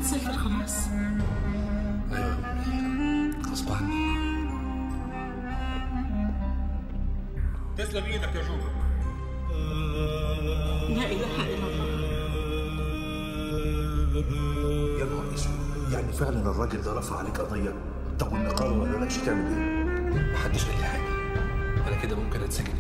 هنسافر خلاص ايوه غصب عني تسلم ايدك يا جوجو لا اله الا الله يا نهار اسود يعني فعلا الراجل ده رفع عليك قضيه طب والنقابه ما قالولكش تعمل ايه؟ محدش قال لي حاجه انا كده ممكن اتسجن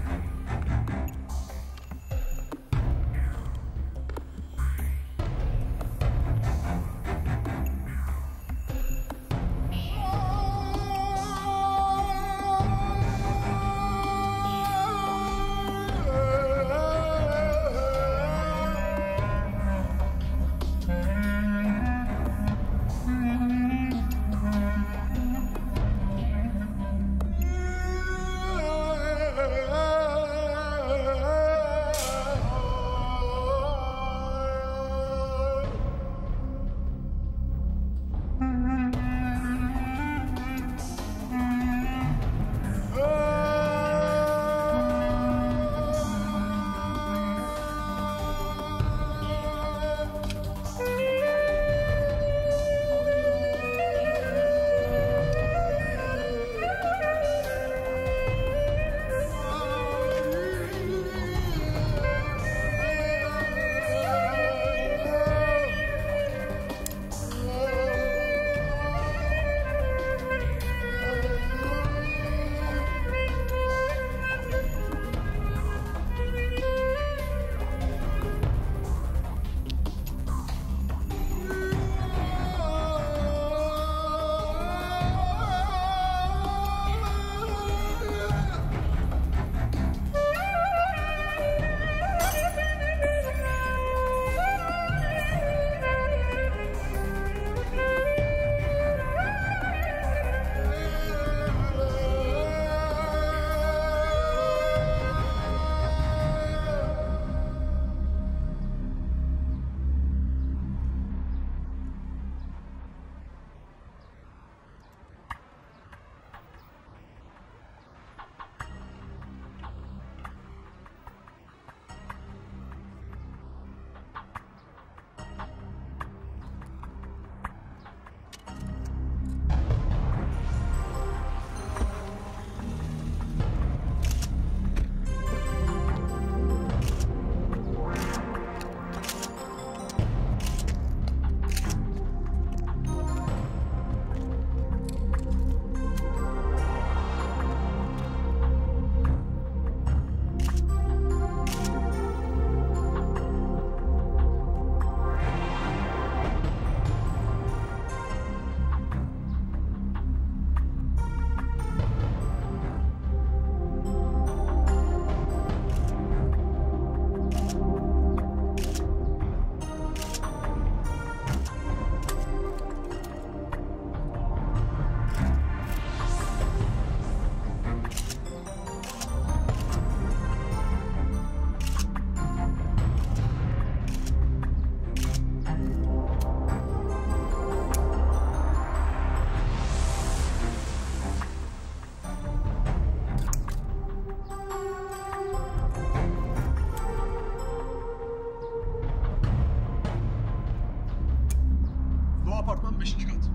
دو آپارتمان beşinci kat.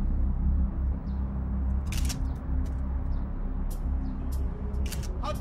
Hadi.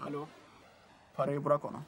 الو فريق براكونا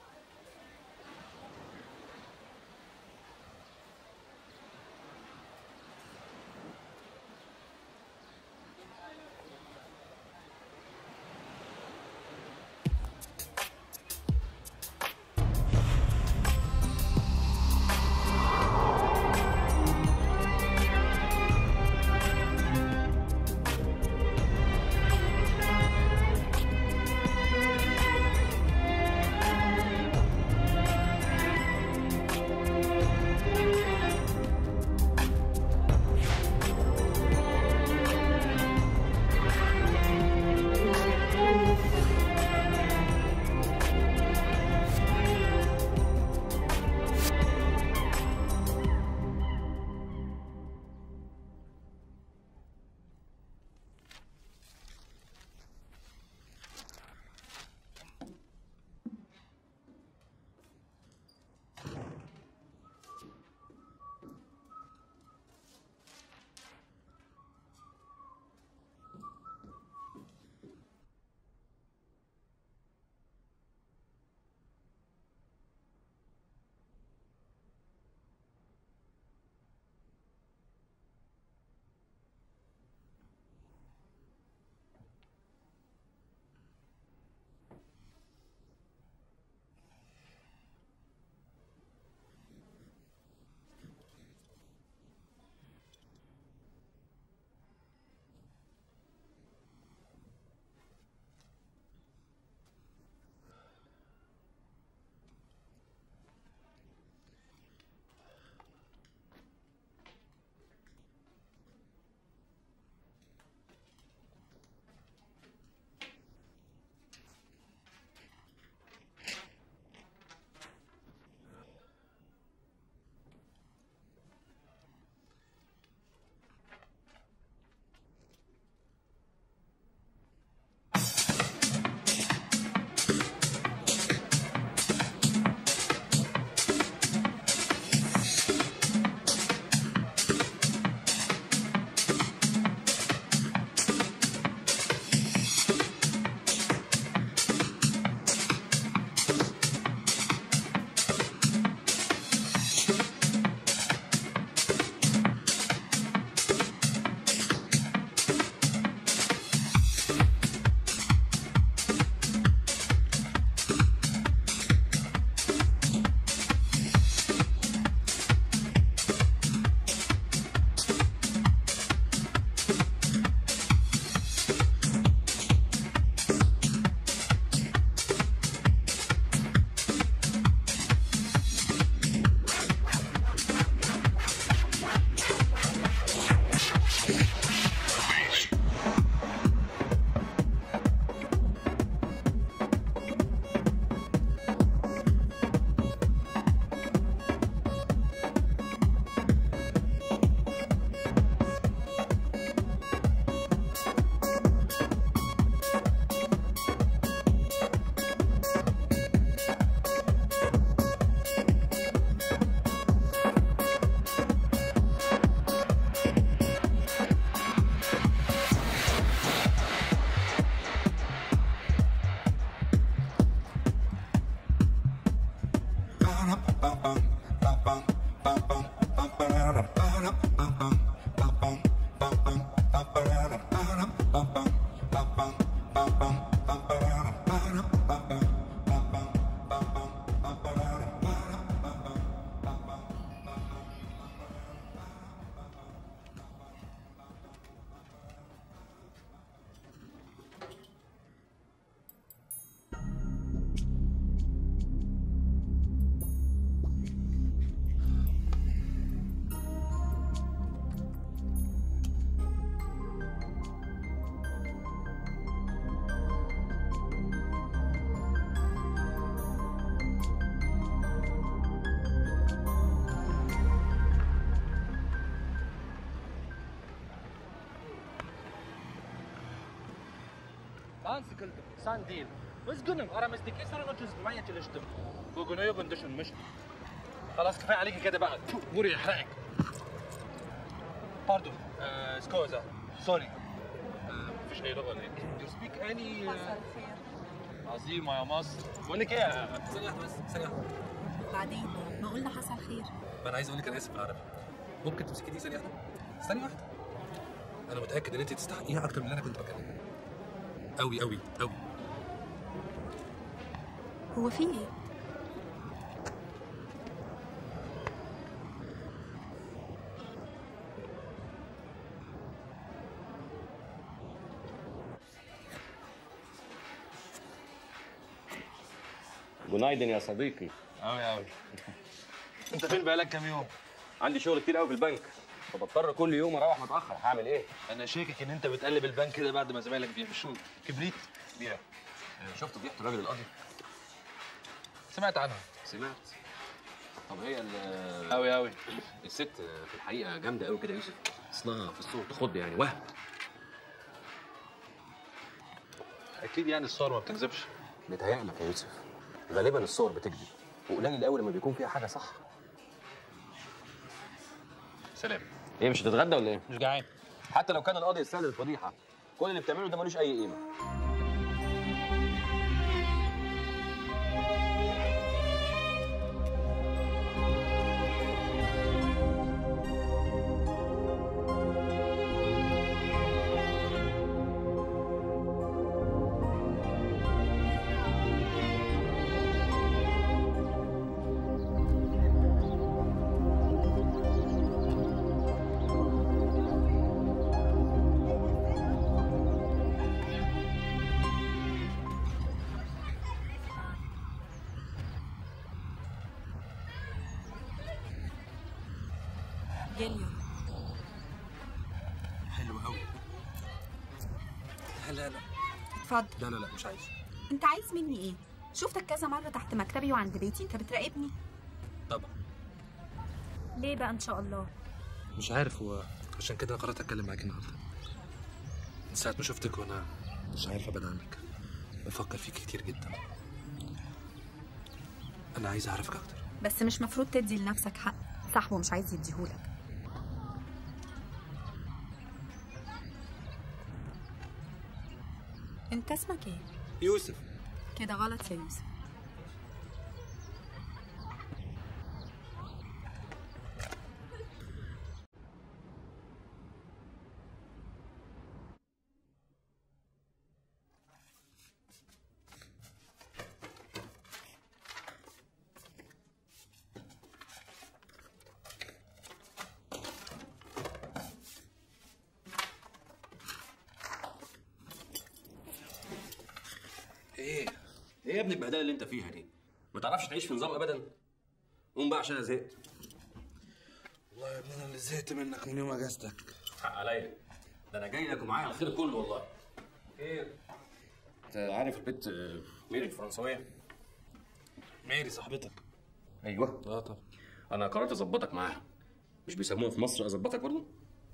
Ansikeldim, sen değil. Üzgünüm aramızdaki sorunu çözmeye çalıştım. Bugün uygun düşünmüştüm. خلاص كفايه عليك كده بقى بوري يحرقك باردون آه سكوزا سوري آه مفيش اي لغه ولا ايه؟ Do you speak any uh, عظيمه يا مصر بقول لك ايه ثانيه واحده بس ثانيه واحده بعدين ما قلنا حصل خير ما انا عايز اقول لك انا اسف بالعربي ممكن تمسكي دي ثانيه واحده ثانيه واحده انا متاكد ان انت تستحقيها اكتر من اللي انا كنت بكلمك قوي قوي قوي هو في ايه جنايدن يا صديقي قوي قوي انت فين بقالك كام يوم عندي شغل كتير قوي في البنك فبضطر كل يوم اروح متاخر هعمل ايه انا شاكك ان انت بتقلب البنك كده بعد ما زمايلك بيمشوا كبريت بيع شفت فضيحه الراجل القاضي سمعت عنها سمعت طب هي ال- قوي قوي الست في الحقيقه جامده قوي كده يا يوسف اصلها في الصوت تخض يعني وهم اكيد يعني الصور ما بتكذبش متهيألك يا يوسف غالبا الصور بتكذب وقليل قوي لما بيكون فيها حاجه صح سلام ايه مش هتتغدى ولا ايه مش جعان حتى لو كان القاضي يستاهل الفضيحه كل اللي بتعمله ده ملوش اي قيمه جيليون حلو قوي لا لا لا اتفضل لا لا لا مش عايز انت عايز مني ايه شفتك كذا مره تحت مكتبي وعند بيتي انت بتراقبني طبعا ليه بقى ان شاء الله مش عارف هو عشان كده قررت اتكلم معاك النهارده من ساعه ما شفتك وانا مش عارف ابعد عنك بفكر فيك كتير جدا انا عايز اعرفك اكتر بس مش مفروض تدي لنفسك حق صاحبه مش عايز يديهولك انت اسمك ايه يوسف كده غلط يا يوسف ايه ايه يا ابني البهدله اللي انت فيها دي ما تعرفش تعيش في نظام ابدا قوم بقى عشان انا زهقت والله يا ابني انا اللي زهقت منك من يوم اجازتك حق عليا ده انا جاي لك ومعايا الخير كله والله ايه انت عارف البنت آه، ميري الفرنسويه ميري صاحبتك ايوه اه طبعا انا قررت اظبطك معاها مش بيسموها في مصر اظبطك برضه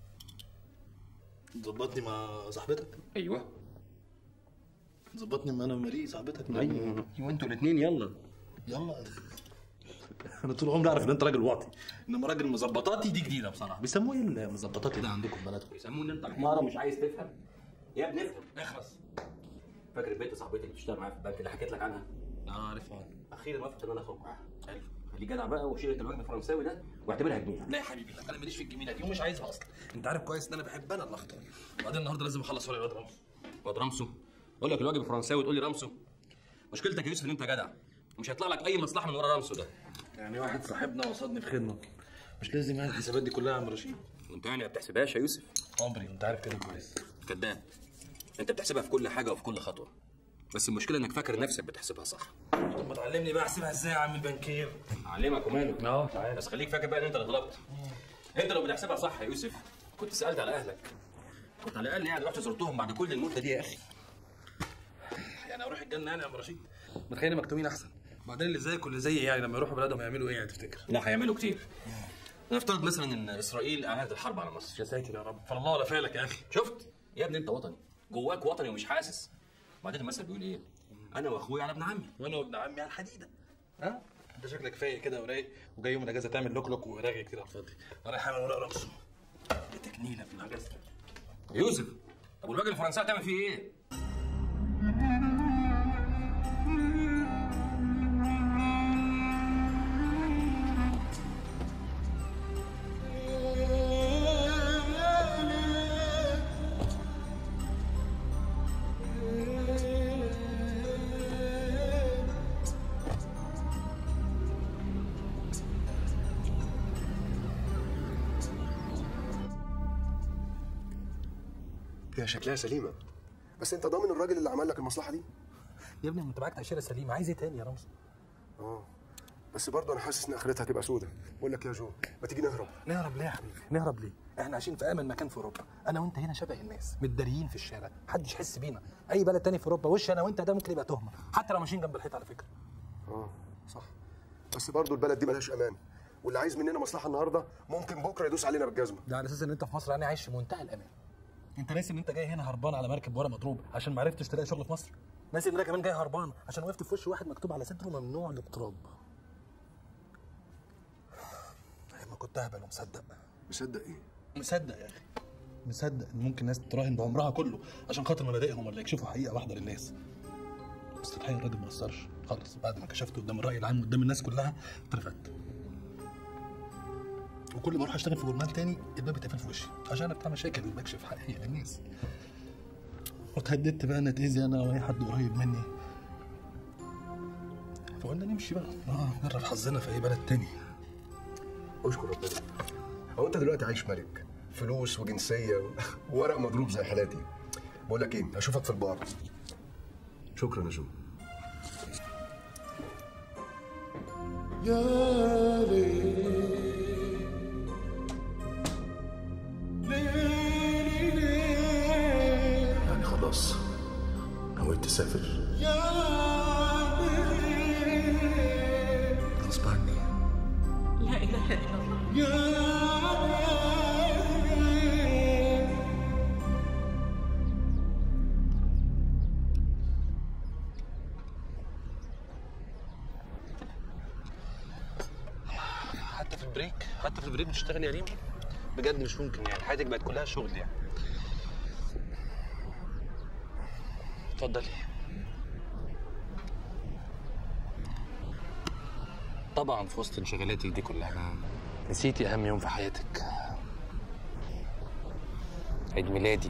ظبطني مع صاحبتك ايوه ظبطني مع انا وماري صاحبتك ايوه ايوه انتوا الاثنين يلا يلا انا طول عمري اعرف ان انت راجل واطي انما راجل مظبطاتي دي جديده بصراحه بيسموه ايه المظبطاتي ده عندكم في بلدكم بيسموه ان انت حماره مش عايز تفهم يا ابني افهم اخرس فاكر البنت صاحبتي اللي بتشتغل معايا في البنك اللي حكيت لك عنها اه عارفها اخيرا وافقت ان انا اخرج معاها حلو خليه جدع بقى وشيل انت الوجه الفرنساوي ده واعتبرها جميله لا يا حبيبي لا انا ماليش في الجميله دي ومش عايزها اصلا انت عارف كويس ان انا بحب انا اللي اختار وبعدين النهارده لازم اخلص ورقه الواد رامز واد رمسو اقول لك الواجب الفرنساوي تقول لي رمسو مشكلتك يا يوسف ان انت جدع مش هيطلع لك اي مصلحه من ورا رمسو ده يعني واحد صاحبنا وصدني في خدمه مش لازم يعني الحسابات دي كلها يا عم رشيد وانت يعني ما بتحسبهاش يا يوسف عمري انت عارف كده كويس كذاب انت بتحسبها في كل حاجه وفي كل خطوه بس المشكله انك فاكر نفسك بتحسبها صح طب ما تعلمني بقى احسبها ازاي يا عم البنكير اعلمك وماله اه تعالى بس خليك فاكر بقى ان انت اللي غلطت انت لو بتحسبها صح يا يوسف كنت سالت على اهلك كنت على الاقل يعني رحت زرتهم بعد كل المده دي يا اخي يعني اروح الجنه يعني يا عم رشيد ما تخليني مكتومين احسن بعدين اللي زيك واللي زيي يعني لما يروحوا بلادهم يعملوا ايه يعني تفتكر لا هيعملوا كتير نفترض مثلا ان اسرائيل اعلنت الحرب على مصر يا ساتر يا رب فالله ولا فالك يا اخي شفت يا ابني انت وطني جواك وطني ومش حاسس وبعدين المثل بيقول ايه انا واخويا على ابن عمي وانا وابن عمي على الحديده ها انت شكلك فايق كده ورايق وجاي يوم الاجازه تعمل لوك لوك وراجع كتير على الفاضي رايح اعمل ورق رمسه دي تكنيله في الاجازه يوسف طب والراجل الفرنساوي تعمل فيه ايه هي شكلها سليمه بس انت ضامن الراجل اللي عمل لك المصلحه دي يا ابني ما انت معاك تاشيره سليمه عايز ايه تاني يا رمزي اه بس برضه انا حاسس ان اخرتها هتبقى سودة بقول لك يا جو ما تيجي نهرب نهرب ليه يا حبيبي نهرب ليه احنا عايشين في امن مكان في اوروبا انا وانت هنا شبه الناس متداريين في الشارع محدش يحس بينا اي بلد تاني في اوروبا وش انا وانت ده ممكن يبقى تهمه حتى لو ماشيين جنب الحيط على فكره اه صح بس برضه البلد دي ملهاش امان واللي عايز مننا مصلحه النهارده ممكن بكره يدوس علينا بالجزمه ده على اساس ان انت في مصر يعني عايش في منتهى الامان انت ناسي ان انت جاي هنا هربان على مركب ورا مضروب عشان ما عرفتش تلاقي شغل في مصر ناسي ان انا كمان جاي هربان عشان وقفت في وش واحد مكتوب على صدره ممنوع الاقتراب ايام ما كنت اهبل ومصدق مصدق ايه مصدق يا اخي مصدق ان ممكن ناس تراهن بعمرها كله عشان خاطر مبادئهم ولا يكشفوا حقيقه واحده للناس بس الحقيقه الراجل ما قصرش خالص بعد ما كشفت قدام الراي العام قدام الناس كلها اترفدت وكل ما اروح اشتغل في جورنال تاني الباب يتقفل في وشي عشان انا بتاع مشاكل بكشف حقيقه للناس واتهددت بقى ان اتاذي انا واي حد قريب مني فقلنا نمشي بقى اه نجرب حظنا في اي بلد تاني اشكر ربنا هو انت دلوقتي عايش ملك فلوس وجنسيه وورق مضروب زي حالاتي بقول لك ايه هشوفك في البار شكرا يا جو يا ليل ليلي ليل يعني خلاص نويت تسافر يا ليل غصب عني لا اله الا الله يا ليل حتى في البريك حتى في البريك بتشتغل يا ريم بجد مش ممكن يعني حياتك بقت كلها شغل يعني اتفضلي طبعا في وسط انشغالاتك دي كلها نسيتي اهم يوم في حياتك عيد ميلادي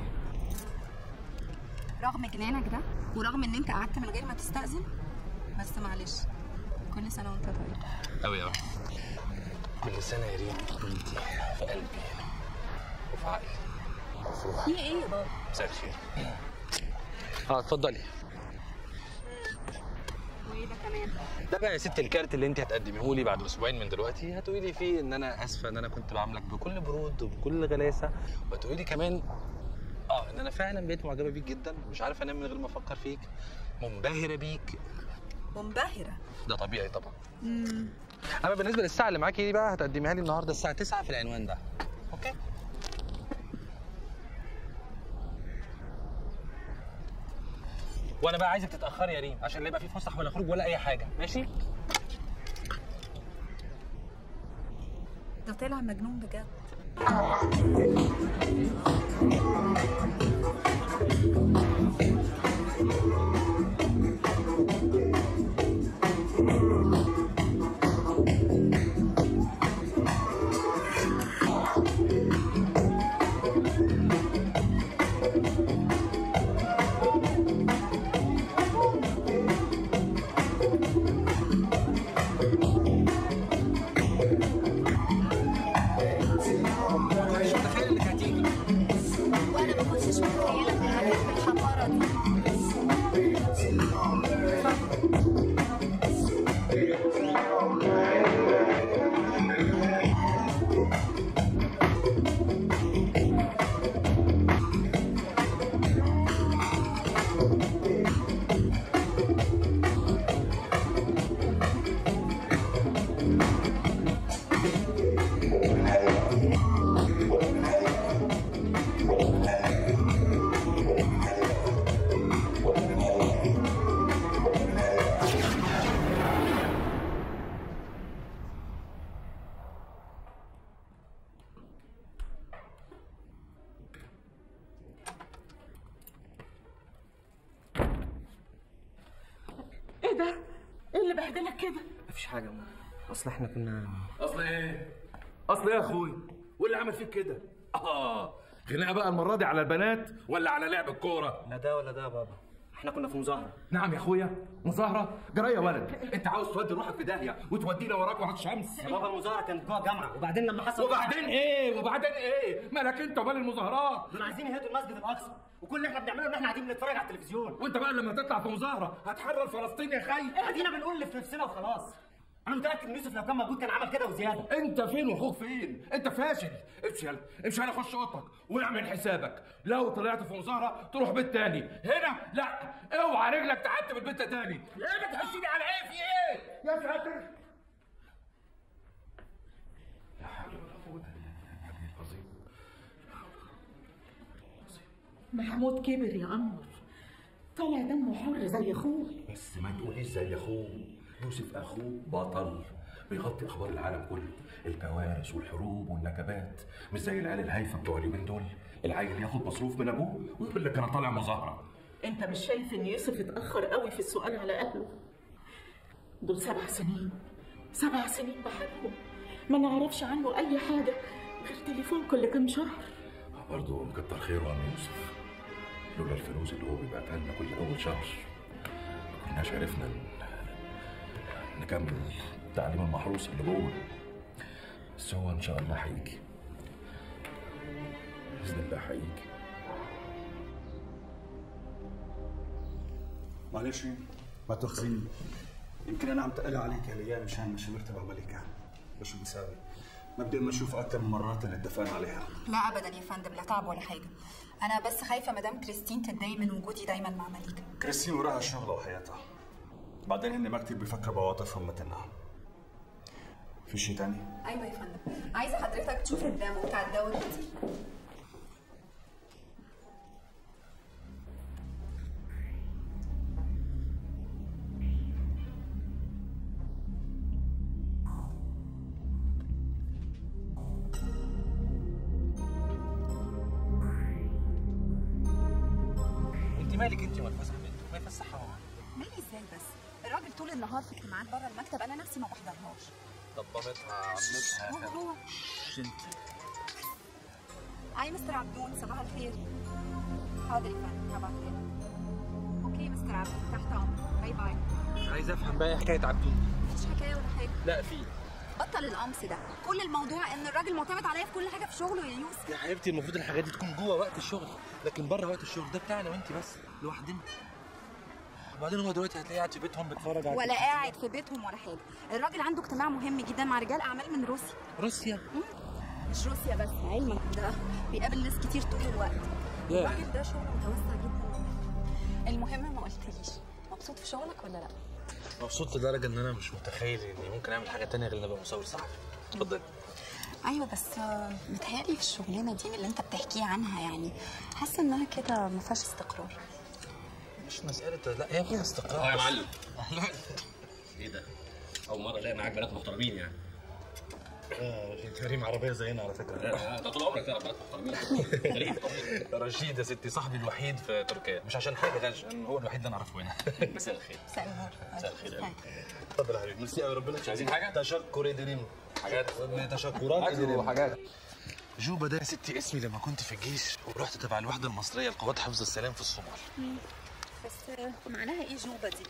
رغم جنانك ده ورغم ان انت قعدت من غير ما تستأذن بس معلش كل سنه وانت طيب أوي أوي كل سنة يا ريم وانتي في قلبي وفي عقلي وفي روحي في ايه يا بابا مساء الخير اه اتفضلي وايه ده كمان ده بقى يا ست الكارت اللي انت هتقدميه لي بعد اسبوعين من دلوقتي هتقولي لي فيه ان انا اسفه ان انا كنت بعاملك بكل برود وبكل غلاسه وتقولي لي كمان اه ان انا فعلا بقيت معجبه بيك جدا مش عارف انام من غير ما افكر فيك منبهره بيك منبهره ده طبيعي طبعا اما بالنسبه للساعه اللي معاكي دي بقى هتقدميها لي النهارده الساعه 9 في العنوان ده اوكي وانا بقى عايزك تتاخري يا ريم عشان لا يبقى في فسح ولا خروج ولا اي حاجه ماشي ده طلع مجنون بجد مش متخيل انك هتيجي وانا ما كنتش متخيله ان هتعمل الحماره دي ايه ده؟ ايه اللي بهدلك كده؟ مفيش حاجه يا ماما اصل احنا كنا اصل ايه؟ اصل ايه يا اخوي؟ واللي عمل فيك كده؟ اه خناقه بقى المره دي على البنات ولا على لعب الكوره؟ لا ده ولا ده يا بابا احنا كنا في مظاهره نعم يا اخويا مظاهره جرايه يا ولد انت عاوز تودي روحك في داهيه وتودينا وراك ورا الشمس يا بابا المظاهره كانت جوه الجامعه وبعدين لما حصل وبعدين ايه وبعدين ايه مالك انت ومال المظاهرات دول عايزين يهدوا المسجد الاقصى وكل اللي احنا بنعمله ان احنا قاعدين بنتفرج على التلفزيون وانت بقى لما تطلع في مظاهره هتحرر فلسطين يا خي ادينا بنقول اللي في نفسنا وخلاص انا متاكد ان يوسف لو كان موجود كان عمل كده وزياده انت فين واخوك فين انت فاشل امشي يلا امشي يلا خش اوضتك واعمل حسابك لو طلعت في مظاهره تروح بيت تاني هنا لا اوعى رجلك تعتب البيت تاني ايه بتحسيني على ايه في ايه يا ساتر محمود كبر يا قمر طلع دمه حر زي اخوه بس ما تقوليش زي اخوه يوسف اخوه بطل بيغطي اخبار العالم كله الكوارث والحروب والنكبات مش زي العيال الهايفه بتوع اليومين دول العيل ياخد مصروف من ابوه ويقول لك انا طالع مظاهره انت مش شايف ان يوسف اتاخر قوي في السؤال على اهله دول سبع سنين سبع سنين بحالهم ما نعرفش عنه اي حاجه غير تليفون كل كام شهر برضه مكتر خيره عم يوسف لولا الفلوس اللي هو بيبعتها لنا كل اول شهر ما كناش عرفنا ن- نكمل التعليم المحروس اللي جوه بس هو ان شاء الله هيجي باذن الله هيجي معلش ما تاخذيني يمكن انا عم تقل عليك هالايام مشان مشاوير تبع ملكه بس شو بيساوي ما بدي اما اشوف اكثر من مرات اللي اتفقنا عليها لا ابدا يا فندم لا تعب ولا حاجه انا بس خايفه مدام كريستين تتضايق من وجودي دايما مع مليكه كريستين وراها شغلها وحياتها بعدين هن ما كثير بيفكروا بعواطفهم مثلنا في شيء تاني؟ ايوه يا فندم عايزه حضرتك تشوف الدم بتاع الدواء الجديد انت مالك انت والفسحه بنت ما يفسحها هو مالي ازاي بس الراجل طول النهار في اجتماعات بره المكتب انا نفسي ما بحضرهاش طبمتها عمتها هو هو شنت هاي مستر عبدون صباح الخير حاضر يا فندم هبعت لك اوكي مستر عبدون تحت امرك باي باي عايز افهم بقى ايه حكايه عبدون مفيش حكايه ولا حاجه لا في بطل القمص ده كل الموضوع ان الراجل معتمد عليا في كل حاجه في شغله يا يوسف يا حبيبتي المفروض الحاجات دي تكون جوه وقت الشغل لكن بره وقت الشغل ده بتاعنا وانت بس لوحدنا وبعدين هو دلوقتي هتلاقيه قاعد في بيتهم بيتفرج على ولا قاعد في بيتهم ولا حاجه الراجل عنده اجتماع مهم جدا مع رجال اعمال من روسيا روسيا مش روسيا بس علمك ده بيقابل ناس كتير طول الوقت ياه. الراجل ده شغله متوسع جدا المهم ما قلتليش مبسوط في شغلك ولا لا مبسوط لدرجه ان انا مش متخيل اني ممكن اعمل حاجه تانية غير ان ابقى مصور صحفي اتفضل ايوه بس آه، متهيألي الشغلانه دي من اللي انت بتحكيه عنها يعني حاسه انها كده ما فيهاش استقرار مش مساله لا هي فيها استقرار اه يا بس- معلم ايه ده؟ اول مره الاقي معاك بنات محترمين يعني آه، كريم عربيه زينا على فكره ده طول عمرك تعرف بنات محترمين غريب رشيد يا ستي صاحبي الوحيد في تركيا مش عشان حاجه غير عشان هو الوحيد اللي انا اعرفه هنا مساء الخير مساء النور مساء الخير هاي. اتفضل يا حبيبي ميرسي قوي ربنا مش عايزين حاجه؟ تشكر ادريم حاجات تشكرات ادريم حاجات جوبا ده يا ستي اسمي لما كنت في الجيش ورحت تبع الوحده المصريه لقوات حفظ السلام في الصومال بس آه، معناها ايه جوبه دي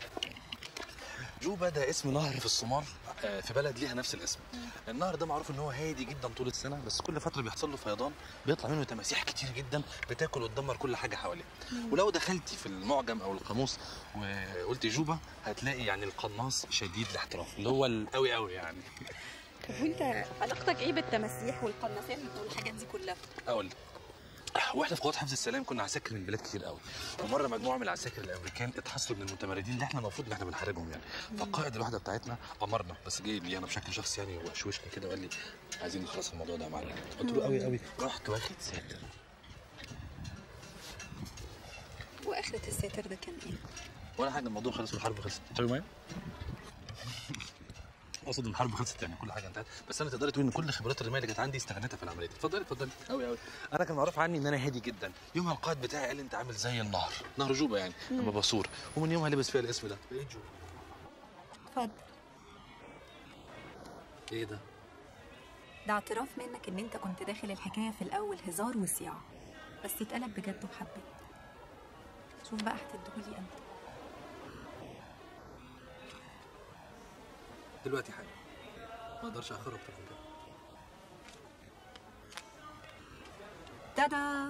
جوبا ده اسم نهر في الصومال آه، في بلد ليها نفس الاسم النهر ده معروف ان هو هادي جدا طول السنه بس كل فتره بيحصل له فيضان بيطلع منه تماسيح كتير جدا بتاكل وتدمر كل حاجه حواليه ولو دخلتي في المعجم او القاموس وقلتي جوبا هتلاقي يعني القناص شديد الاحتراف اللي هو القوي قوي يعني طب وانت علاقتك ايه بالتماسيح والقناصات والحاجات دي كلها اقول لك. واحنا في قوات حفظ السلام كنا عساكر من بلاد كتير قوي ومره مجموعه من العساكر الامريكان اتحصلوا من المتمردين اللي احنا المفروض ان احنا بنحاربهم يعني فقائد الوحده بتاعتنا امرنا بس جه لي انا بشكل شخصي يعني وشوشني كده وقال لي عايزين نخلص الموضوع ده يا معلم قلت له قوي قوي رحت واخد ساتر واخره الساتر ده كان ايه ولا حاجه الموضوع خلص والحرب خلصت تشربي ميه؟ اقصد ان الحرب خلصت يعني كل حاجه انتهت بس انا تقدري تقولي ان كل خبرات الرمايه اللي كانت عندي استغنيتها في العمليه دي اتفضلي اتفضلي قوي قوي انا كان معروف عني ان انا هادي جدا يومها القائد بتاعي قال لي انت عامل زي النهر نهر جوبا يعني لما بصور ومن يومها لبس فيها الاسم ده بقيت جوبا اتفضل ايه ده؟ ده اعتراف منك ان انت كنت داخل الحكايه في الاول هزار وصياعه بس اتقلب بجد وحبيت شوف بقى هتديهولي امتى دلوقتي حالا ما اقدرش اخر اكتر من كده دادا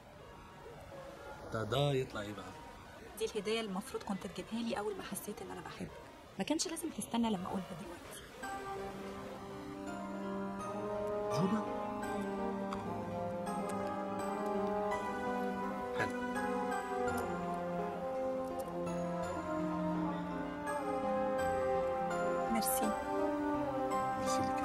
ده ده يطلع ايه بقى دي الهديه اللي المفروض كنت تجيبها لي اول ما حسيت ان انا بحبك ما كانش لازم تستنى لما اقولها دلوقتي جوبا ميرسي ميرسي لك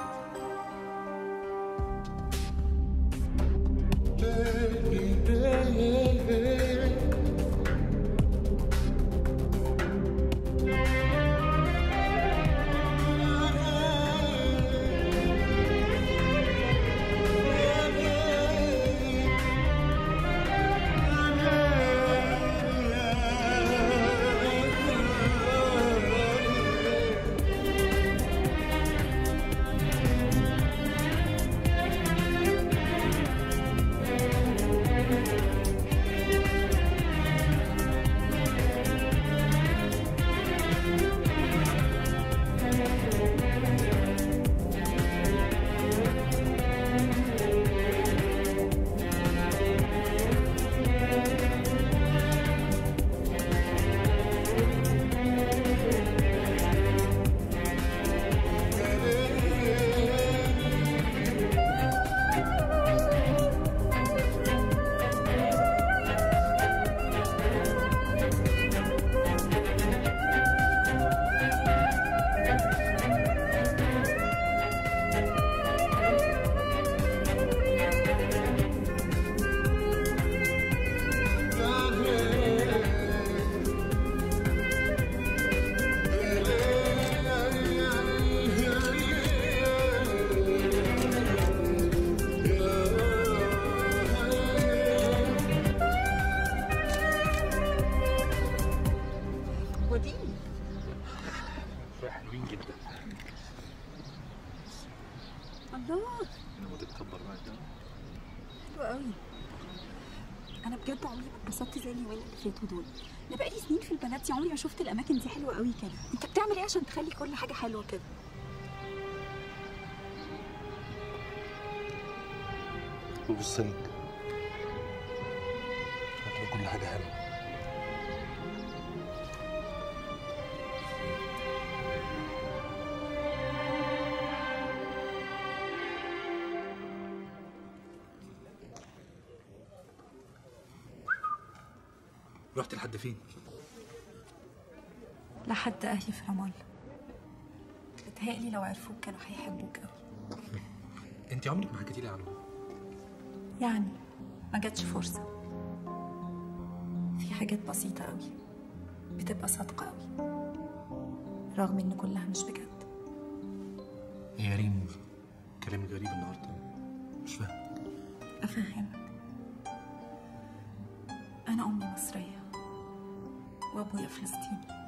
وديني شويه حلوين جدا الله لما تتكبر بقى كده حلو قوي انا بجد عمري ما اتبسطت زي اليومين اللي فاتوا دول انا بقالي سنين في البنات دي عمري ما شفت الاماكن دي حلوه قوي كده انت بتعمل ايه عشان تخلي كل حاجه حلوه كده ببص لك هتلاقي كل حاجه حلوه رحت لحد فين؟ لحد اهلي في رام الله بتهيألي لو عرفوك كانوا هيحبوك قوي انت عمرك ما حكيتي لي عنه يعني ما جاتش فرصة في حاجات بسيطة قوي بتبقى صادقة قوي رغم ان كلها مش بجد يا ريم كلامك غريب النهارده مش فاهم أفهمك أنا أمي مصرية وأبويا فلسطيني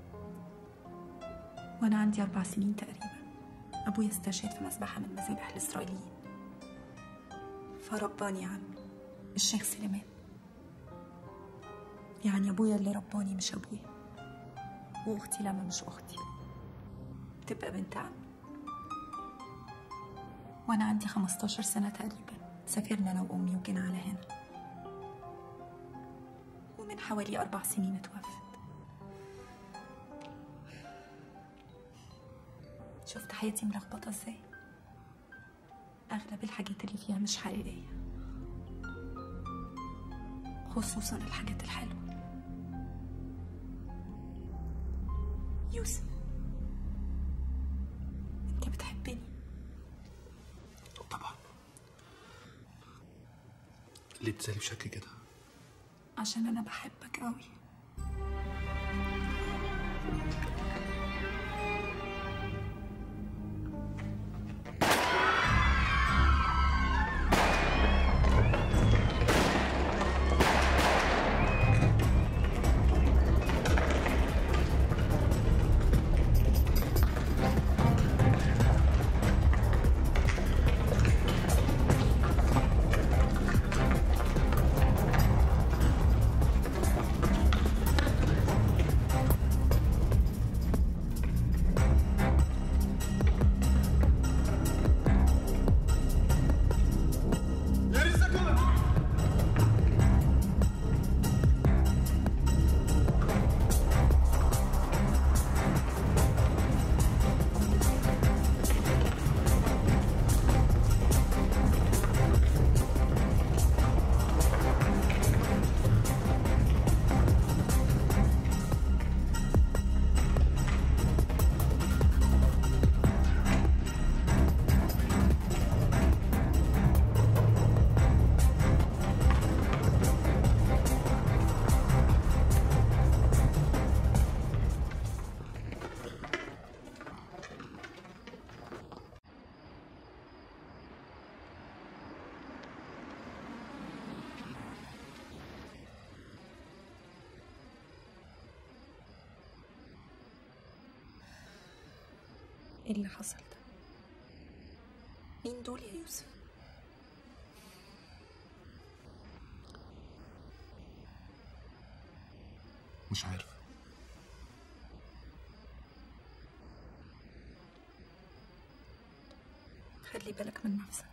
وأنا عندي أربع سنين تقريبا أبويا استشهد في مذبحة من مذابح الإسرائيليين فرباني عمي الشيخ سليمان يعني أبويا اللي رباني مش أبويا وأختي لما مش أختي تبقى بنت عمي وأنا عندي 15 سنة تقريبا سافرنا أنا وأمي وجينا على هنا ومن حوالي أربع سنين اتوفت شفت حياتي ملخبطة ازاي أغلب الحاجات اللي فيها مش حقيقية خصوصا الحاجات الحلوة يوسف انت بتحبني طبعا ليه بتسالي بشكل كده عشان أنا بحبك قوي ايه اللي حصل ده مين دول يا يوسف مش عارف خلي بالك من نفسك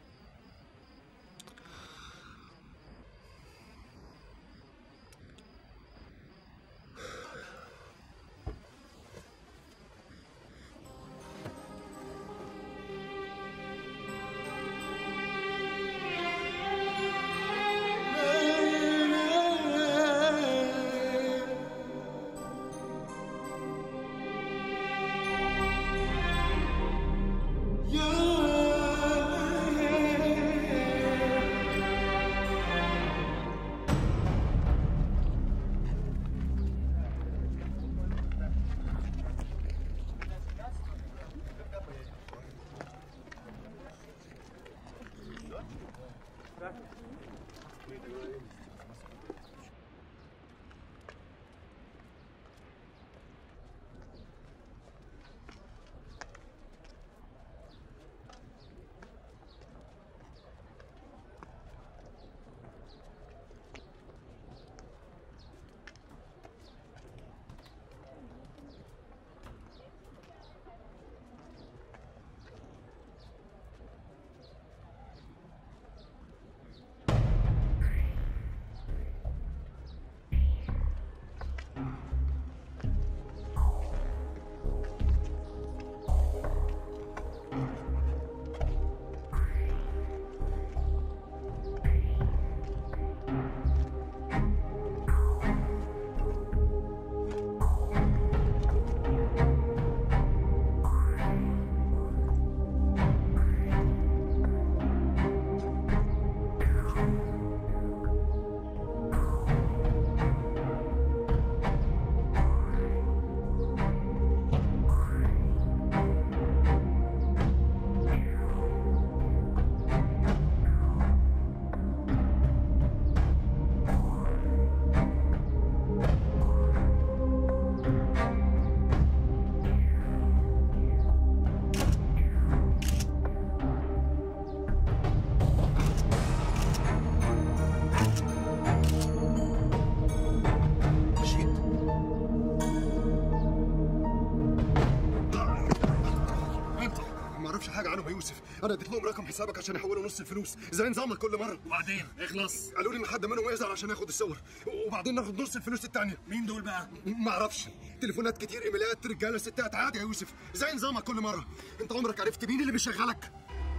ما اعرفش حاجه عنهم يا يوسف انا اديت لهم رقم حسابك عشان يحولوا نص الفلوس زي نظامك كل مره وبعدين اخلص قالوا لي ان حد منهم يزعل عشان ياخد الصور وبعدين ناخد نص الفلوس التانية مين دول بقى؟ ما اعرفش تليفونات كتير ايميلات رجاله ستات عادي يا يوسف زي نظامك كل مره انت عمرك عرفت مين اللي بيشغلك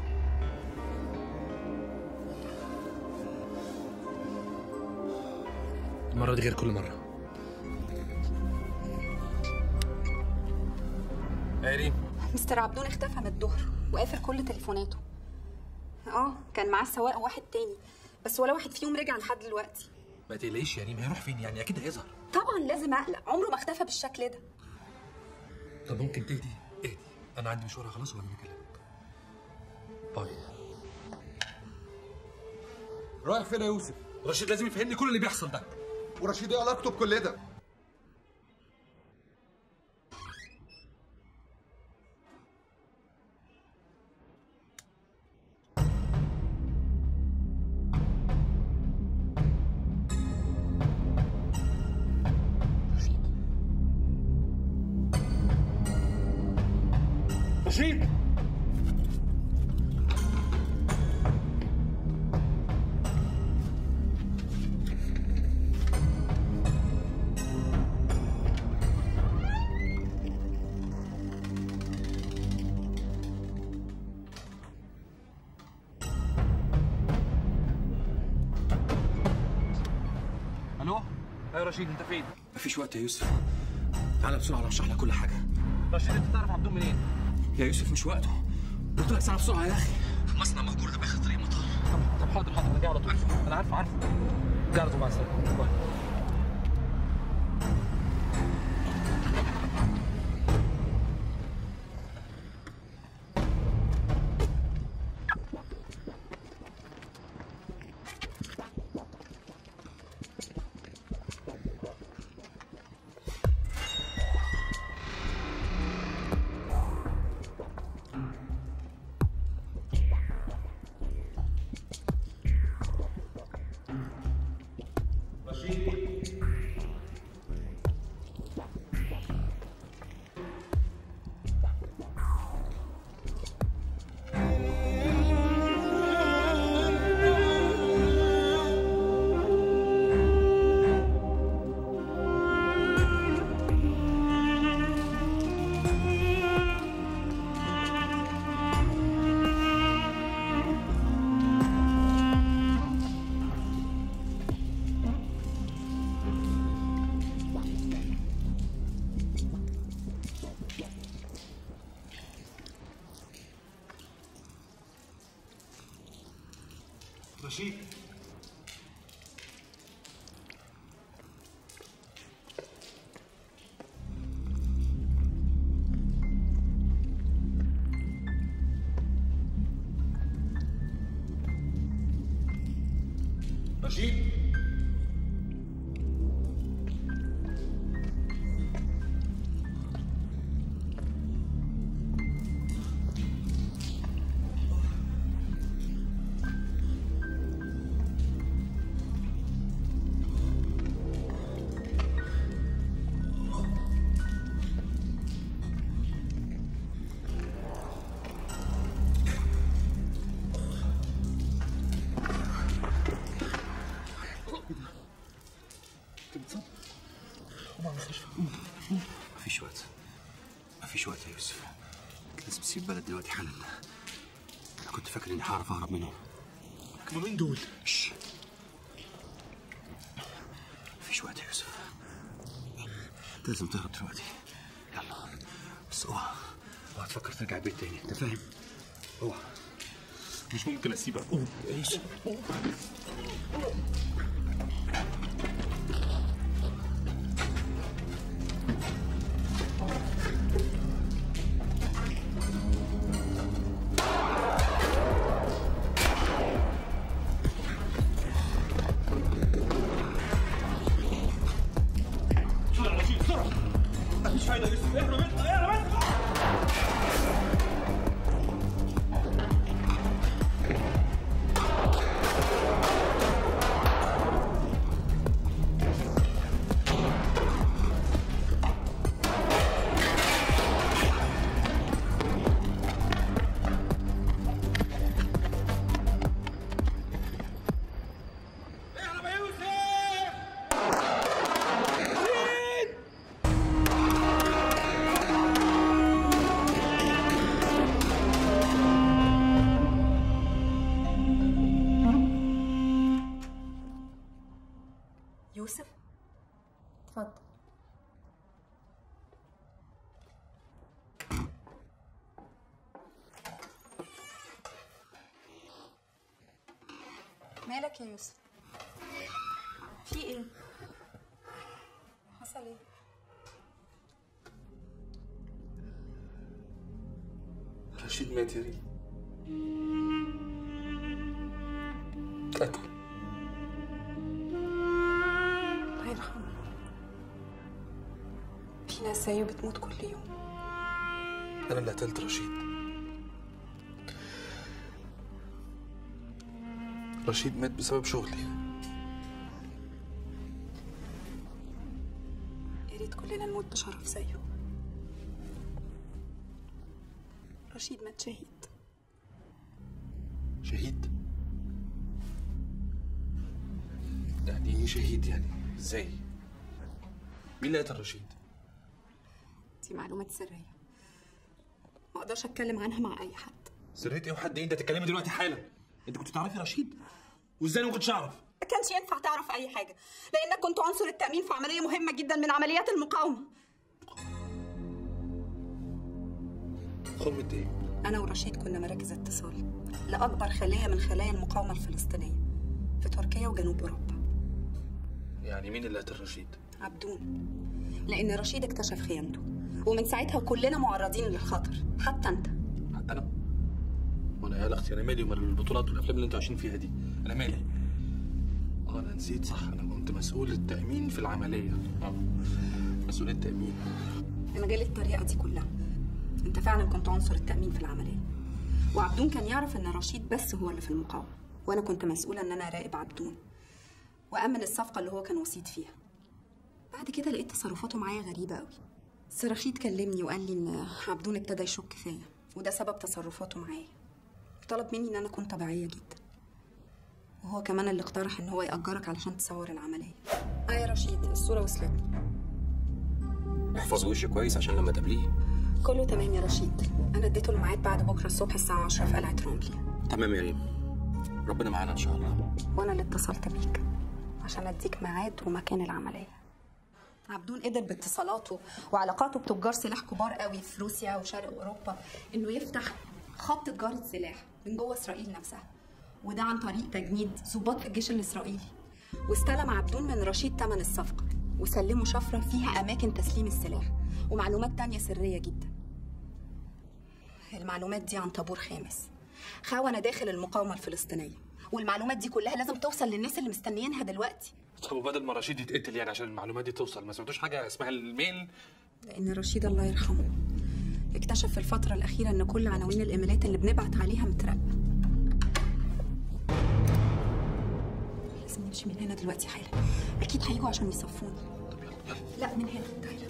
المرة دي غير كل مرة ريم مستر عبدون اختفى من الظهر وقافل كل تليفوناته اه كان معاه السواق وواحد تاني بس ولا واحد فيهم رجع لحد دلوقتي ما تقلقيش يا ريم هيروح فين يعني اكيد هيظهر طبعا لازم اقلق عمره ما اختفى بالشكل ده طب ممكن تهدي اهدي انا عندي مشوار خلاص وبعدين اكلمك باي رايح فين يا يوسف رشيد لازم يفهمني كل اللي بيحصل ده ورشيد ايه علاقته بكل ده رشيد الو ايوه رشيد انت فين مفيش وقت يا يوسف تعالى بسرعه اشرح لك كل حاجه رشيد انت تعرف عبدون منين يا يوسف مش وقته قلت لك تعالى بسرعه يا اخي في مصنع مهجور ده باخر طريق مطار طب طب حاضر حاضر انا جاي على طول انا عارفه عارفه جاي على طول مع السلامه باي. رشيد رشيد مفيش وقت مفيش وقت يا يوسف لازم تسيب البلد دلوقتي حالا انا كنت فاكر اني هعرف اهرب منهم كانوا مين دول؟ شش. مفيش وقت يا يوسف انت لازم تهرب دلوقتي يلا بس اوعى اوعى تفكر ترجع البيت تاني انت فاهم؟ اوعى مش ممكن اسيبك قوم يا يوسف بسرعه يا رشيد بسرعه مفيش فايده يا يوسف اهرب انت اهرب انت يوسف اتفضل مالك يا يوسف في ايه حصل ايه رشيد مات يا ريم اتقتل الله يرحمه في ناس زيه بتموت كل يوم انا اللي قتلت رشيد رشيد مات بسبب شغلي يا ريت كلنا نموت بشرف زيه رشيد مات شهيد شهيد يعني ايه شهيد يعني ازاي مين اللي قتل رشيد دي معلومات سرية ما اقدرش اتكلم عنها مع اي حد سريت ايه وحد ايه انت تتكلمي دلوقتي حالا انت كنت تعرفي رشيد وازاي انا ما كنتش اعرف ما كانش ينفع تعرف اي حاجة لانك كنت عنصر التأمين في عملية مهمة جدا من عمليات المقاومة مقاومة ايه انا ورشيد كنا مراكز اتصال لاكبر خلية من خلايا المقاومة الفلسطينية في تركيا وجنوب اوروبا يعني مين اللي قتل رشيد عبدون لان رشيد اكتشف خيانته ومن ساعتها كلنا معرضين للخطر حتى انت حتى انا وانا يا علاقتي انا مالي ومال البطولات والافلام اللي انتوا عايشين فيها دي انا مالي اه انا نسيت صح انا كنت مسؤول التامين في العمليه اه مسؤول التامين من غير الطريقة دي كلها انت فعلا كنت عنصر التأمين في العملية وعبدون كان يعرف ان رشيد بس هو اللي في المقاومة وانا كنت مسؤولة ان انا اراقب عبدون وامن الصفقة اللي هو كان وسيط فيها بعد كده لقيت تصرفاته معايا غريبة قوي بس رشيد كلمني وقال لي ان عبدون ابتدى يشك فيا وده سبب تصرفاته معايا طلب مني ان انا اكون طبيعية جدا وهو كمان اللي اقترح ان هو يأجرك علشان تصور العملية اه يا رشيد الصورة وصلتني احفظ وشي كويس عشان لما تقابليه كله تمام يا رشيد انا اديته الميعاد بعد بكره الصبح الساعه 10 في قلعه رملي تمام يا ريم ربنا معانا ان شاء الله وانا اللي اتصلت بيك عشان اديك ميعاد ومكان العمليه عبدون قدر باتصالاته وعلاقاته بتجار سلاح كبار قوي في روسيا وشرق اوروبا انه يفتح خط تجاره سلاح من جوه اسرائيل نفسها وده عن طريق تجنيد ضباط في الجيش الإسرائيلي واستلم عبدون من رشيد تمن الصفقة وسلمه شفرة فيها أماكن تسليم السلاح ومعلومات تانية سرية جدا المعلومات دي عن طابور خامس خونة داخل المقاومة الفلسطينية والمعلومات دي كلها لازم توصل للناس اللي مستنيينها دلوقتي طب وبدل ما رشيد يتقتل يعني عشان المعلومات دي توصل ما سمعتوش حاجه اسمها الميل لأن رشيد الله يرحمه اكتشف في الفترة الأخيرة إن كل عناوين الإيميلات اللي بنبعت عليها متراقبة لازم نمشي من هنا دلوقتي حالا أكيد هيجوا عشان يصفوني لا من هنا تعالى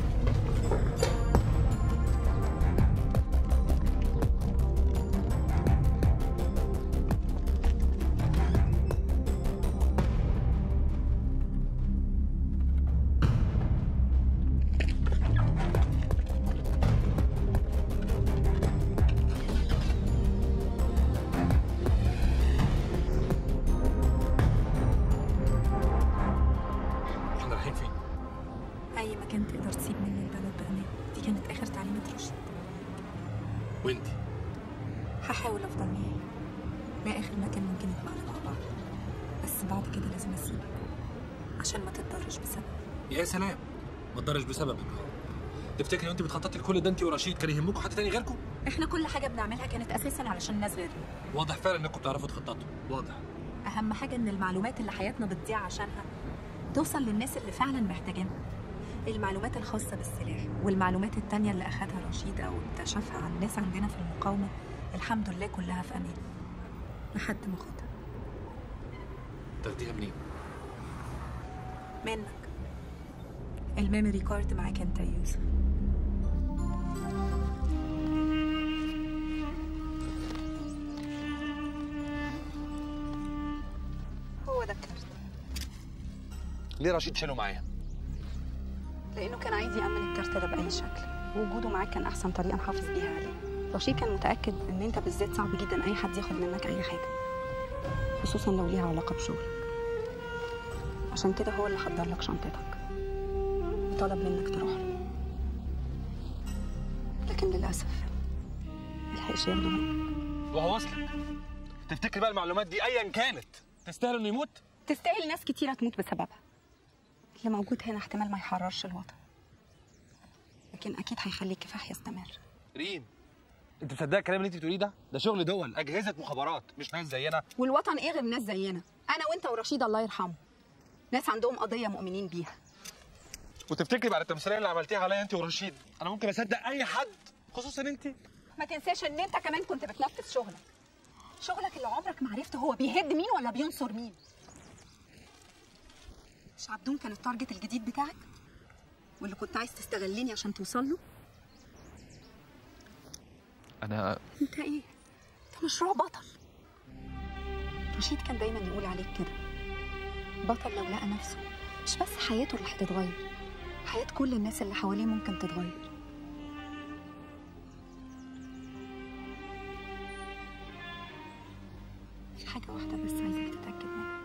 احنا رايحين فين؟ أي مكان تقدر تسيب منه البلد بأمان دي كانت آخر تعليمات رشيد وانتي هحاول أفضل معاه لآخر مكان ممكن نطلع مع بعض بس بعد كده لازم أسيبك عشان ما تتضرش بسبب يا سلام ما تضرش بسببك تفتكري وانت بتخططي لكل ده انت ورشيد كان يهمكم حد تاني غيركم؟ احنا كل حاجة بنعملها كانت أساسا علشان الناس غيرنا واضح فعلا انكم بتعرفوا تخططوا واضح أهم حاجة إن المعلومات اللي حياتنا بتضيع عشانها توصل للناس اللي فعلا محتاجينها المعلومات الخاصة بالسلاح والمعلومات التانية اللي أخدها رشيد أو اكتشفها عن الناس عندنا في المقاومة الحمد لله كلها في أمان لحد ما خدها تاخديها منين؟ منك الميموري كارد معاك انت يا يوسف هو ده الكارت ليه رشيد شاله معايا؟ لانه كان عايز يامن الكارت ده باي شكل ووجوده معاك كان احسن طريقه نحافظ بيها عليه رشيد كان متاكد ان انت بالذات صعب جدا اي حد ياخد منك اي حاجه خصوصا لو ليها علاقه بشغلك عشان كده هو اللي حضر لك شنطتك وطلب منك تروح له لكن للاسف ملحقش ياخده منك وهو وصلك تفتكري بقى المعلومات دي ايا كانت تستاهل انه يموت؟ تستاهل ناس كتيرة تموت بسببها اللي موجود هنا احتمال ما يحررش الوطن لكن أكيد هيخلي الكفاح يستمر ريم انت مصدقه الكلام اللي انت بتقوليه ده؟ ده شغل دول اجهزه مخابرات مش ناس زينا والوطن ايه غير ناس زينا أنا وأنت ورشيد الله يرحمه ناس عندهم قضية مؤمنين بيها وتفتكري بعد التمثيليه اللي عملتيها عليا انت ورشيد انا ممكن اصدق اي حد خصوصا انت ما تنساش ان انت كمان كنت بتنفذ شغلك شغلك اللي عمرك ما عرفت هو بيهد مين ولا بينصر مين مش عبدون كان التارجت الجديد بتاعك واللي كنت عايز تستغلني عشان توصل له انا انت ايه انت مشروع بطل رشيد كان دايما يقول عليك كده بطل لو لقى نفسه مش بس حياته اللي هتتغير حياة كل الناس اللي حواليه ممكن تتغير في حاجة واحدة بس عايزك تتأكد منها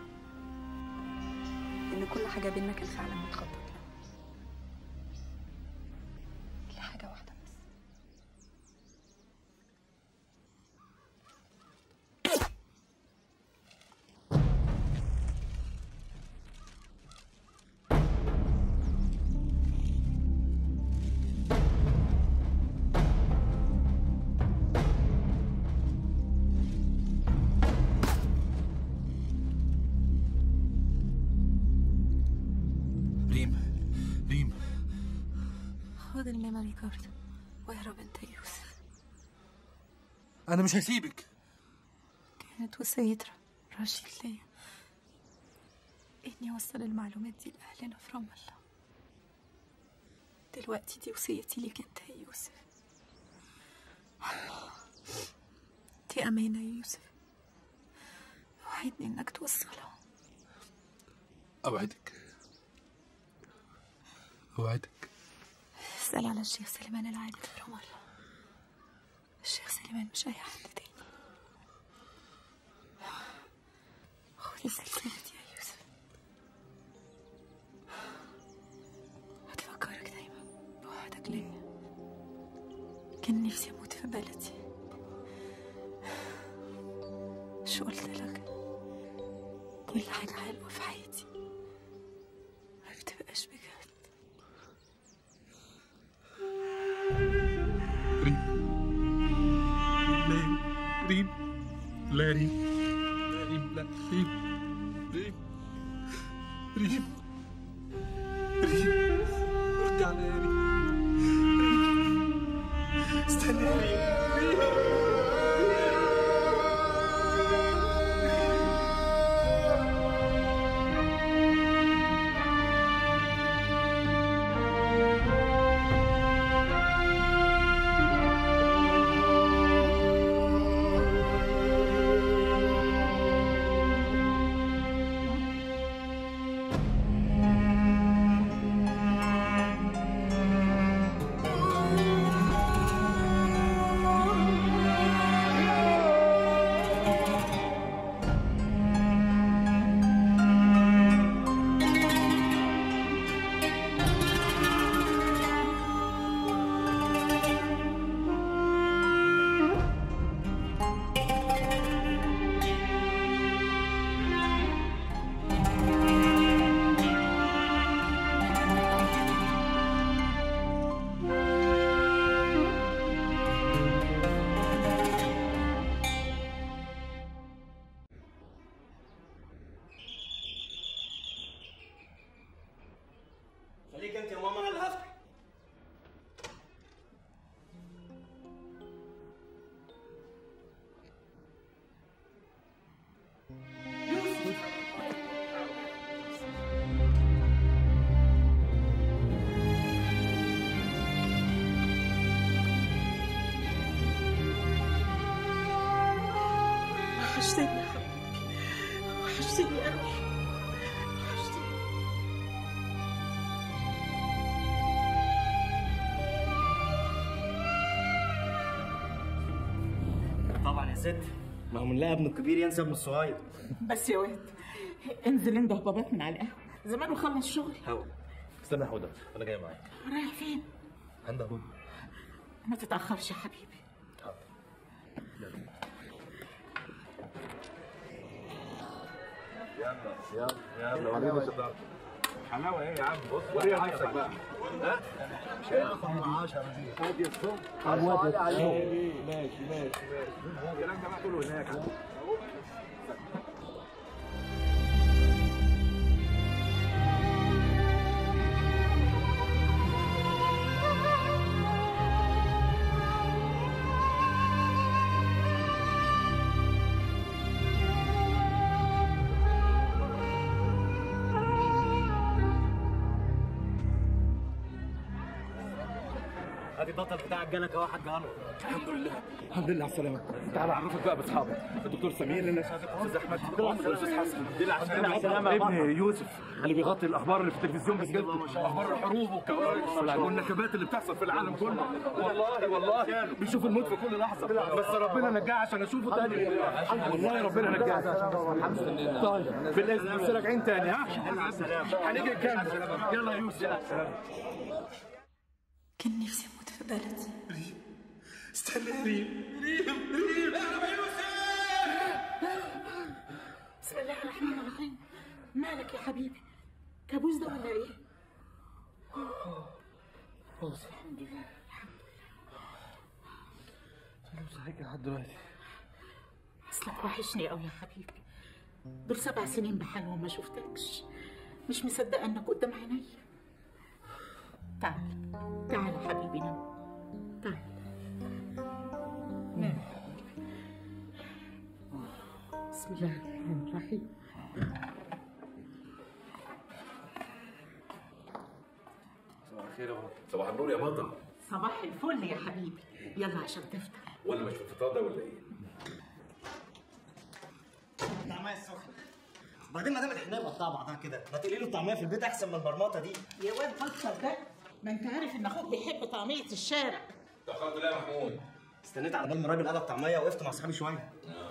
إن كل حاجة بينا كان فعلا متخطط لها لحاجة واحدة بس ريم ريم خد الميموري كارد واهرب انت يا يوسف انا مش هسيبك كانت وصية رشيد ليا إني أوصل المعلومات دي لأهلنا في رام الله دلوقتي دي وصيتي ليك أنت يا يوسف دي أمانة يا يوسف وعدني إنك توصلها اوعدك اوعدك اسأل على الشيخ سليمان العادل في رام الله الشيخ سليمان مش أي حد تاني خد السلسلة دي يا يوسف هتفكرك دايما بوعدك ليا كان نفسي أموت في بلدي مش قلت لك كل حاجة حلوة في حياتي ما بتبقاش بجد ريم لا ريم لا ريم لا ريم ريم ريم ريم ارجع لي يا ريم ريم استنى يا ريم ريم خليك انت يا ماما انا اللي هفتح وحشتني يا حبيبي وحشتني قوي وحشتني طبعا يا ست ما هو من لا ابنه الكبير ينسى ابنه الصغير بس يا واد انزل انده باباك من على القهوه زمانه خلص شغل هو استنى يا حوده انا جاي معاك رايح فين عند ابوك ما تتاخرش يا حبيبي يلا يلا ورينا شطارتك حلاوه ايه يا عم بص ورينا نفسك بقى ها مش هياخد من 10 دي خد يا الصبح عوضت. ماشي ماشي ماشي الكلام ده بقى كله هناك ادي البطل بتاعك جالك اهو يا حاج انور الحمد لله الحمد لله على السلامه تعال اعرفك بقى باصحابك الدكتور سمير الاستاذ احمد والاستاذ حسن دي على السلامه يا ابن يوسف اللي بيغطي الاخبار اللي في التلفزيون بسجلته اخبار الحروب والكوارث والنكبات اللي بتحصل في العالم كله والله والله بيشوف الموت في كل لحظه بس ربنا نجاه عشان اشوفه تاني والله ربنا نجاه الحمد لله طيب بالاذن بس راجعين تاني ها هنيجي نكمل يلا يا يوسف كان نفسي اموت في بلدي استنى يا ريم ريم ريم بسم الله الرحمن الرحيم مالك يا حبيبي كابوس ده ولا ايه خلاص الحمد لله انا صحيح لحد دلوقتي اصلك وحشني قوي يا حبيبي دول سبع سنين بحالهم ما شفتكش مش مصدقه انك قدام عيني تعال تعال يا حبيبي نام تعال نام يا حبيبي. بسم الله الرحمن الرحيم صباح الخير يا بابا صباح النور يا بطل صباح الفل يا حبيبي يلا عشان تفطر ولا مش في الفطار ده ولا ايه؟ الطعميه السخنه وبعدين ما دام الحنيه مقطعه بعضها كده ما تقلي له الطعميه في البيت احسن من المرمطه دي يا واد بطل ده ما انت عارف ان اخوك بيحب طعميه الشارع دخلت ليه يا محمود؟ استنيت على بال ما الراجل قلب الطعميه وقفت مع اصحابي شويه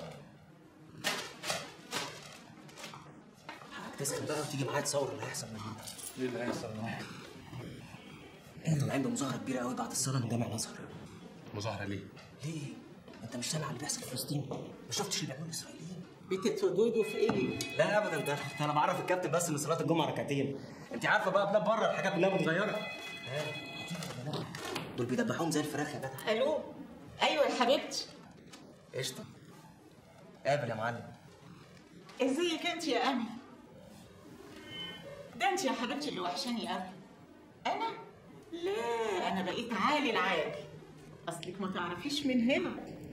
تسخن بقى وتيجي معايا تصور اللي هيحصل من ايه اللي هيحصل النهارده؟ طالعين بمظاهره كبيره قوي بعد الصلاه من جامع الازهر مظاهره ليه؟ ليه؟ انت مش سامع اللي بيحصل في فلسطين؟ ما شفتش اللي بيعملوه الاسرائيليين؟ بتتودودوا في ايه؟ لا ابدا ده انا بعرف الكابتن بس ان صلاه الجمعه ركعتين انت عارفه بقى بلاد بره الحاجات كلها متغيره دول بيدبحوهم زي الفراخ يا جدع الو ايوه يا حبيبتي قشطه قابل يا معلم ازيك انت يا امي ده انت يا حبيبتي اللي وحشاني قوي انا لا انا بقيت عالي العالي اصلك ما تعرفيش من هنا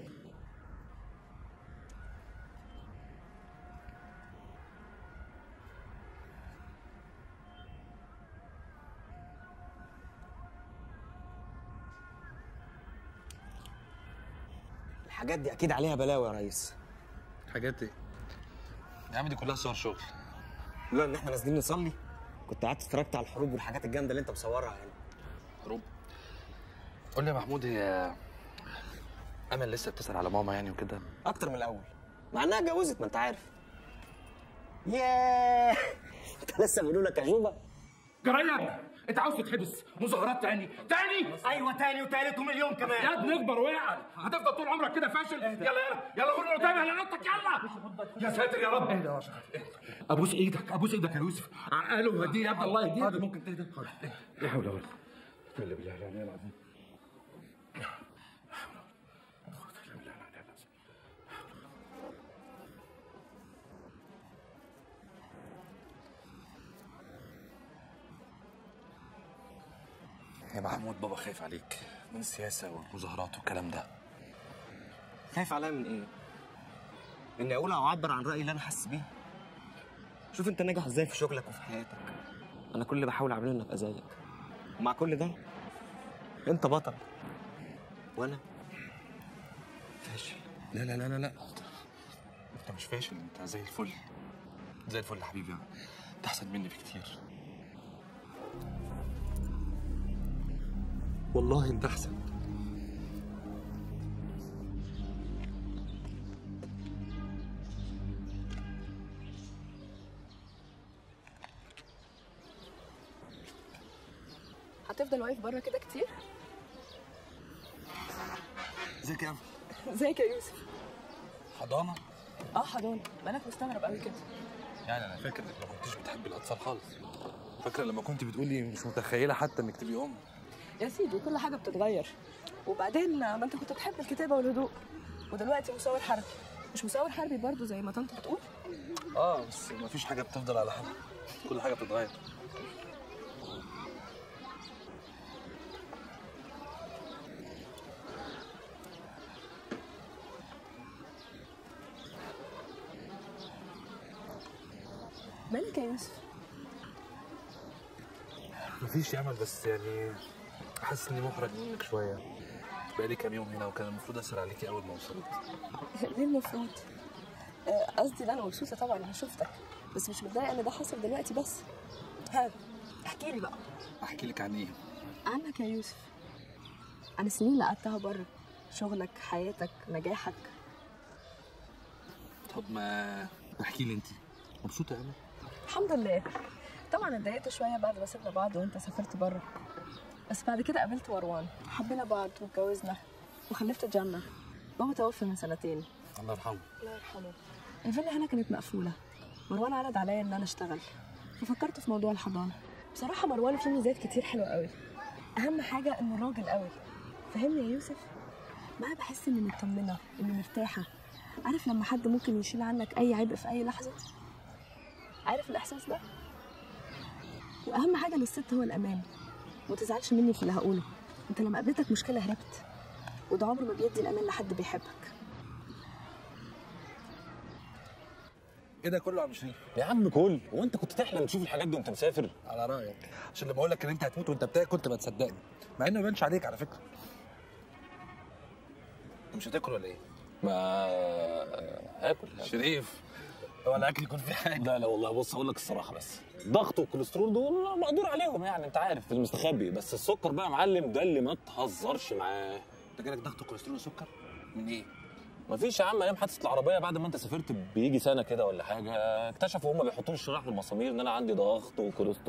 الحاجات دي اكيد عليها بلاوي يا ريس حاجات ايه؟ يا عم دي كلها صور شغل لولا ان احنا نازلين نصلي كنت قعدت اتفرجت على الحروب والحاجات الجامده اللي انت مصورها يعني حروب قول لي يا محمود هي امل لسه بتسال على ماما يعني وكده اكتر من الاول مع انها اتجوزت ما انت عارف ياه انت لسه بيقولوا لك يا جوبه جريان انت عاوز تتحبس مظاهرات تاني تاني ايوه تاني وتالت ومليون كمان يا ابني اكبر واعل هتفضل طول عمرك كده فاشل يلا يلا يلا غور قدامي على نطك يلا يا ساتر يا رب اهدى يا باشا ابوس ايدك ابوس ايدك يا يوسف عقله وهديه يا ابني الله يهديك ممكن تهدى لا حول ولا قوه الا بالله العلي العظيم يا محمود بابا خايف عليك من السياسه والمظاهرات والكلام ده خايف عليا من ايه؟ اني اقول او اعبر عن رايي اللي انا حاسس بيه شوف انت ناجح ازاي في شغلك وفي حياتك انا كل اللي بحاول اعمله اني ابقى زيك ومع كل ده انت بطل وانا فاشل لا لا لا لا لا انت مش فاشل انت زي الفل زي الفل يا حبيبي انت احسن مني بكتير والله انت احسن هتفضل واقف بره كده كتير ازيك يا أمل؟ ازيك يا يوسف حضانه اه حضانه مالك مستغرب قوي كده يعني انا فاكر انك ما كنتش بتحبي الاطفال خالص فاكره لما كنت بتقولي مش متخيله حتى انك تبقي ام يا سيدي كل حاجه بتتغير وبعدين ما انت كنت بتحب الكتابه والهدوء ودلوقتي مصور حربي مش مصور حربي برضو زي ما طنط بتقول اه بس ما فيش حاجه بتفضل على حالها كل حاجه بتتغير مالك يا يوسف مفيش يا امل بس يعني حاسس اني محرج منك شويه بقالي كام يوم هنا وكان المفروض اسال عليكي اول ما وصلت ليه المفروض آه، قصدي ده انا مبسوطه طبعا اني شفتك بس مش متضايقه ان ده حصل دلوقتي بس ها احكي لي بقى احكي لك عن ايه عنك يا يوسف عن السنين اللي قعدتها بره شغلك حياتك نجاحك طب ما احكي لي انت مبسوطه يا امل الحمد لله طبعا اتضايقت شويه بعد ما سيبنا بعض وانت سافرت بره بس بعد كده قابلت مروان حبينا بعض واتجوزنا وخلفت جنة بابا توفى من سنتين الله يرحمه الله يرحمه الفيلا هنا كانت مقفولة مروان عرض عليا ان انا اشتغل ففكرت في موضوع الحضانة بصراحة مروان فيه ميزات كتير حلوة قوي اهم حاجة انه راجل قوي فهمني يا يوسف معاه بحس اني مطمنة اني مرتاحة عارف لما حد ممكن يشيل عنك اي عبء في اي لحظة عارف الاحساس ده واهم حاجة للست هو الامان وتزعلش مني في اللي هقوله انت لما قابلتك مشكلة هربت وده عمره ما بيدي الامان لحد بيحبك ايه ده كله عم شريف يا عم كل هو انت كنت تحلم تشوف الحاجات دي وانت مسافر على رايك عشان لما اقول لك ان انت هتموت وانت بتاكل كنت ما تصدقني مع انه ما يبانش عليك على فكره مش هتاكل ولا ايه ما هاكل شريف هو الاكل يكون فيه حاجه لا لا والله بص هقول لك الصراحه بس ضغط والكوليسترول دول مقدور عليهم يعني انت عارف في المستخبي بس السكر بقى يا معلم ده اللي ما تهزرش معاه انت جالك ضغط وكوليسترول وسكر من ايه مفيش يا عم ايام حادثه العربيه بعد ما انت سافرت بيجي سنه كده ولا حاجه اكتشفوا هم بيحطوا لي الشرايح والمسامير ان انا عندي ضغط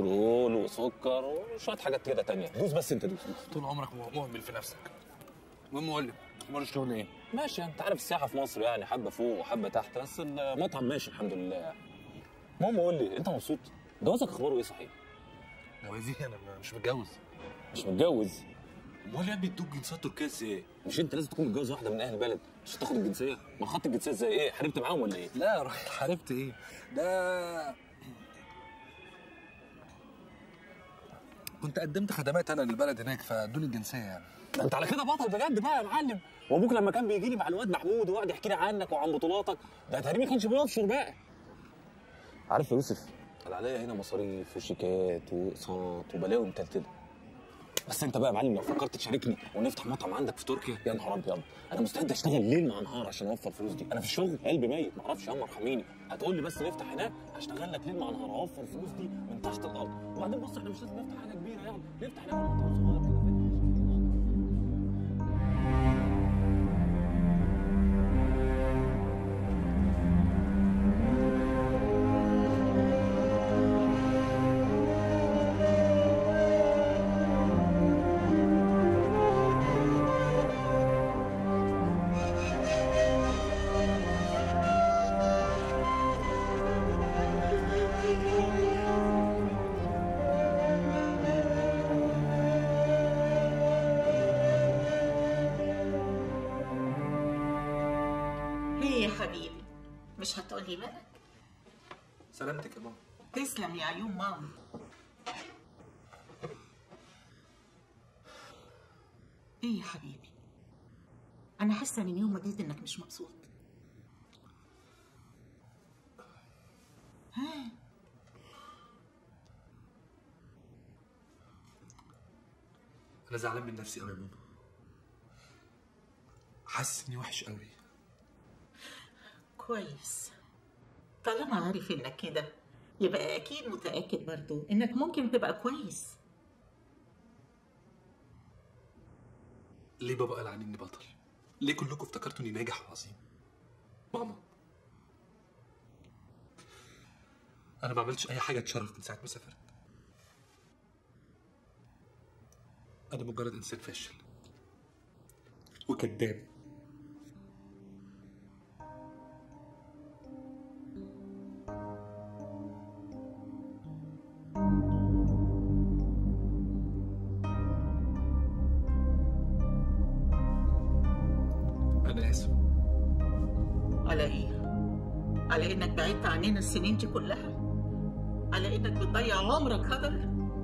وكوليسترول وسكر وشويه حاجات كده تانية دوس بس انت دوس دوس طول عمرك مهمل في نفسك المهم قول لي اخبار الشغل ايه؟ ماشي انت عارف السياحه في مصر يعني حبه فوق وحبه تحت بس المطعم ماشي الحمد لله المهم قول لي انت مبسوط؟ جوازك اخباره ايه صحيح؟ جوازي انا مش متجوز مش متجوز امال يا ابني ادوك جنسيه تركيه ازاي؟ مش انت لازم تكون متجوز واحده من اهل البلد عشان تاخد الجنسيه؟ ما خدت الجنسيه ازاي ايه؟ حاربت معاهم ولا ايه؟ لا يا راجل حاربت ايه؟ ده كنت قدمت خدمات انا للبلد هناك فادوني الجنسيه يعني ده انت على كده بطل بجد بقى يا معلم وابوك لما كان بيجي لي مع الواد محمود ويقعد يحكي لي عنك وعن بطولاتك ده تقريبا ما كانش بيبشر بقى عارف يا يوسف انا عليا هنا مصاريف وشيكات واقساط وبلاوي متلتله بس انت بقى يا معلم لو فكرت تشاركني ونفتح مطعم عندك في تركيا يا نهار ابيض انا مستعد اشتغل ليل مع نهار عشان اوفر الفلوس دي انا في الشغل قلبي ميت ما اعرفش يا عم ارحميني هتقول لي بس نفتح هناك هشتغل لك ليل مع نهار اوفر الفلوس دي من تحت الارض وبعدين بص احنا مش لازم نفتح حاجه كبيره يعني نفتح هناك مطعم صغير كده ايه يا حبيبي مش هتقولي مالك سلامتك يا ماما تسلم يا عيون ماما ايه يا حبيبي انا حاسه من يوم ما جيت انك مش مبسوط ها انا زعلان من نفسي قوي يا ماما حاسس اني وحش قوي كويس طالما عارف انك كده يبقى اكيد متاكد برضو انك ممكن تبقى كويس ليه بابا قال عني اني بطل ليه كلكم افتكرتوا اني ناجح وعظيم ماما انا ما عملتش اي حاجه تشرف من ساعه ما سافرت انا مجرد انسان فاشل وكذاب انا اسف على ايه على انك بعدت عننا السنين دي كلها على انك بتضيع عمرك هدر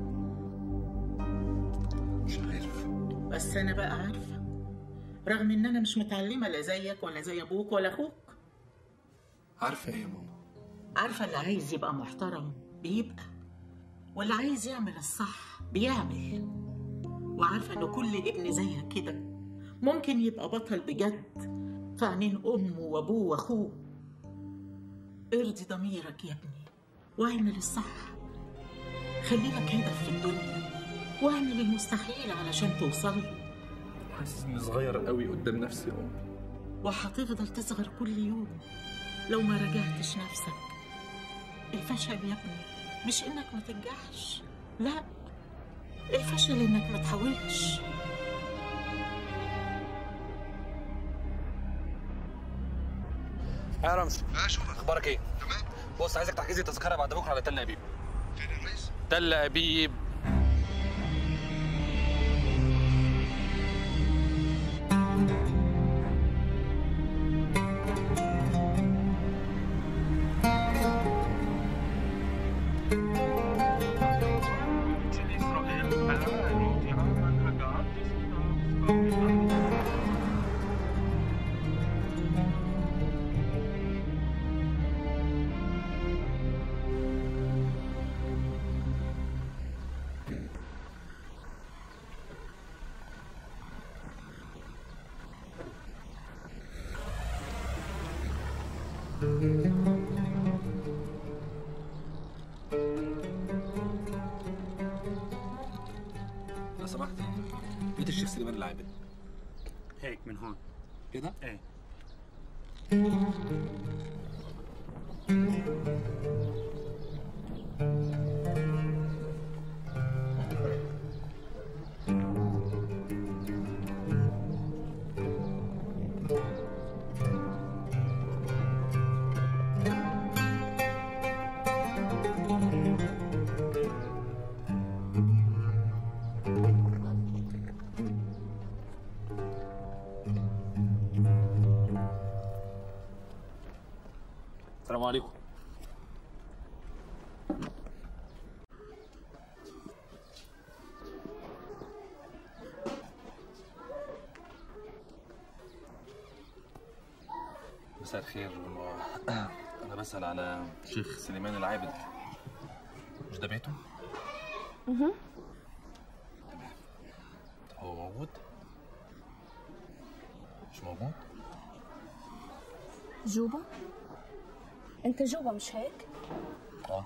مش عارف بس انا بقى عارفه رغم ان انا مش متعلمه لا زيك ولا زي ابوك ولا اخوك عارفه ايه يا ماما عارفه اللي عايز يبقى محترم بيبقى واللي عايز يعمل الصح بيعمل وعارفه ان كل ابن زيك كده ممكن يبقى بطل بجد في عينين امه وابوه واخوه ارضي ضميرك يا ابني واعمل الصح خلي لك هدف في الدنيا واعمل المستحيل علشان توصل له حاسس اني صغير قوي قدام نفسي يا ماما وهتفضل تصغر كل يوم لو ما راجعتش نفسك الفشل يا ابني مش انك ما تنجحش لا الفشل انك ما تحاولش يا رمزي اخبارك ايه؟ تمام بص عايزك تحجز لي تذكره بعد بكره على تل ابيب فين الرئيس؟ تل ابيب لو سمحت بيت الشيخ سليمان العابد هيك من هون كده؟ ايه السلام عليكم مساء الخير انا بسأل على شيخ سليمان العابد مش ده بيته؟ اها هو موجود؟ مش موجود؟ جوبا انت جوبا مش هيك اه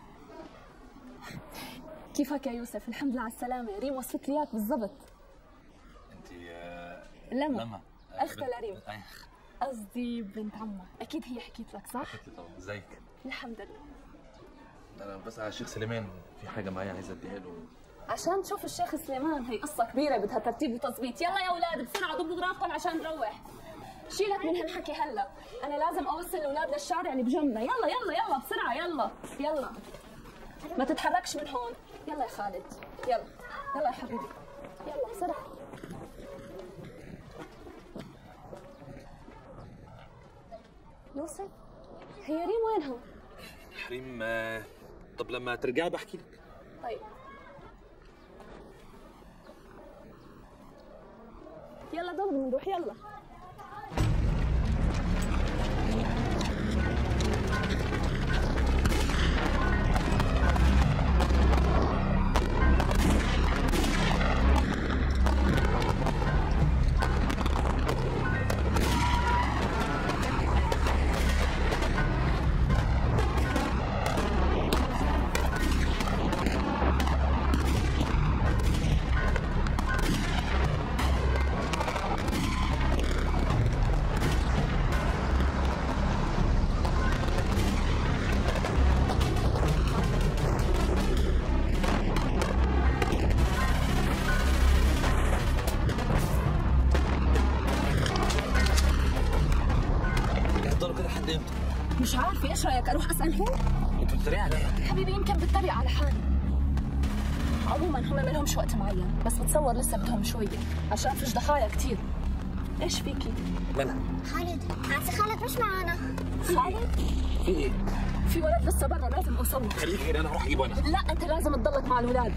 كيفك يا يوسف الحمد لله على السلامة ريم وصفت لي اياك بالضبط انت آه، لما لما اختها لريم أي، قصدي بنت عمها اكيد هي حكيت لك صح حكيت لي طبعا ازيك؟ الحمد لله انا بسأل على الشيخ سليمان في حاجة معايا عايز اديها له عشان تشوف الشيخ سليمان هي قصة كبيرة بدها ترتيب وتظبيط يلا يا اولاد بسرعة ضبوا اغراضكم عشان نروح شيلك من هالحكي هلا انا لازم اوصل الاولاد للشارع اللي بجنبنا يلا يلا يلا بسرعة يلا يلا ما تتحركش من هون يلا يا خالد يلا يلا يا حبيبي يلا بسرعة يوسف هي ريم وينها؟ حريم آه، طب لما ترجعي بحكي لك طيب يلا دغري نروح يلا هتفضلوا كده لحد امتى؟ مش عارفة ايش رأيك اروح اسألهم؟ انتوا بتتريقوا عليا حبيبي يمكن بتريق على حالي عموما هم ما لهمش وقت معين بس بتصور لسه بدهم شوية عشان فيش ضحايا كتير ايش فيكي؟ منى خالد عسى خالد مش معانا خالد؟ في ايه؟ في ولد لسه برا لازم اوصله خليكي هنا انا هروح اجيبه انا لا انت لازم تضلك مع الولاد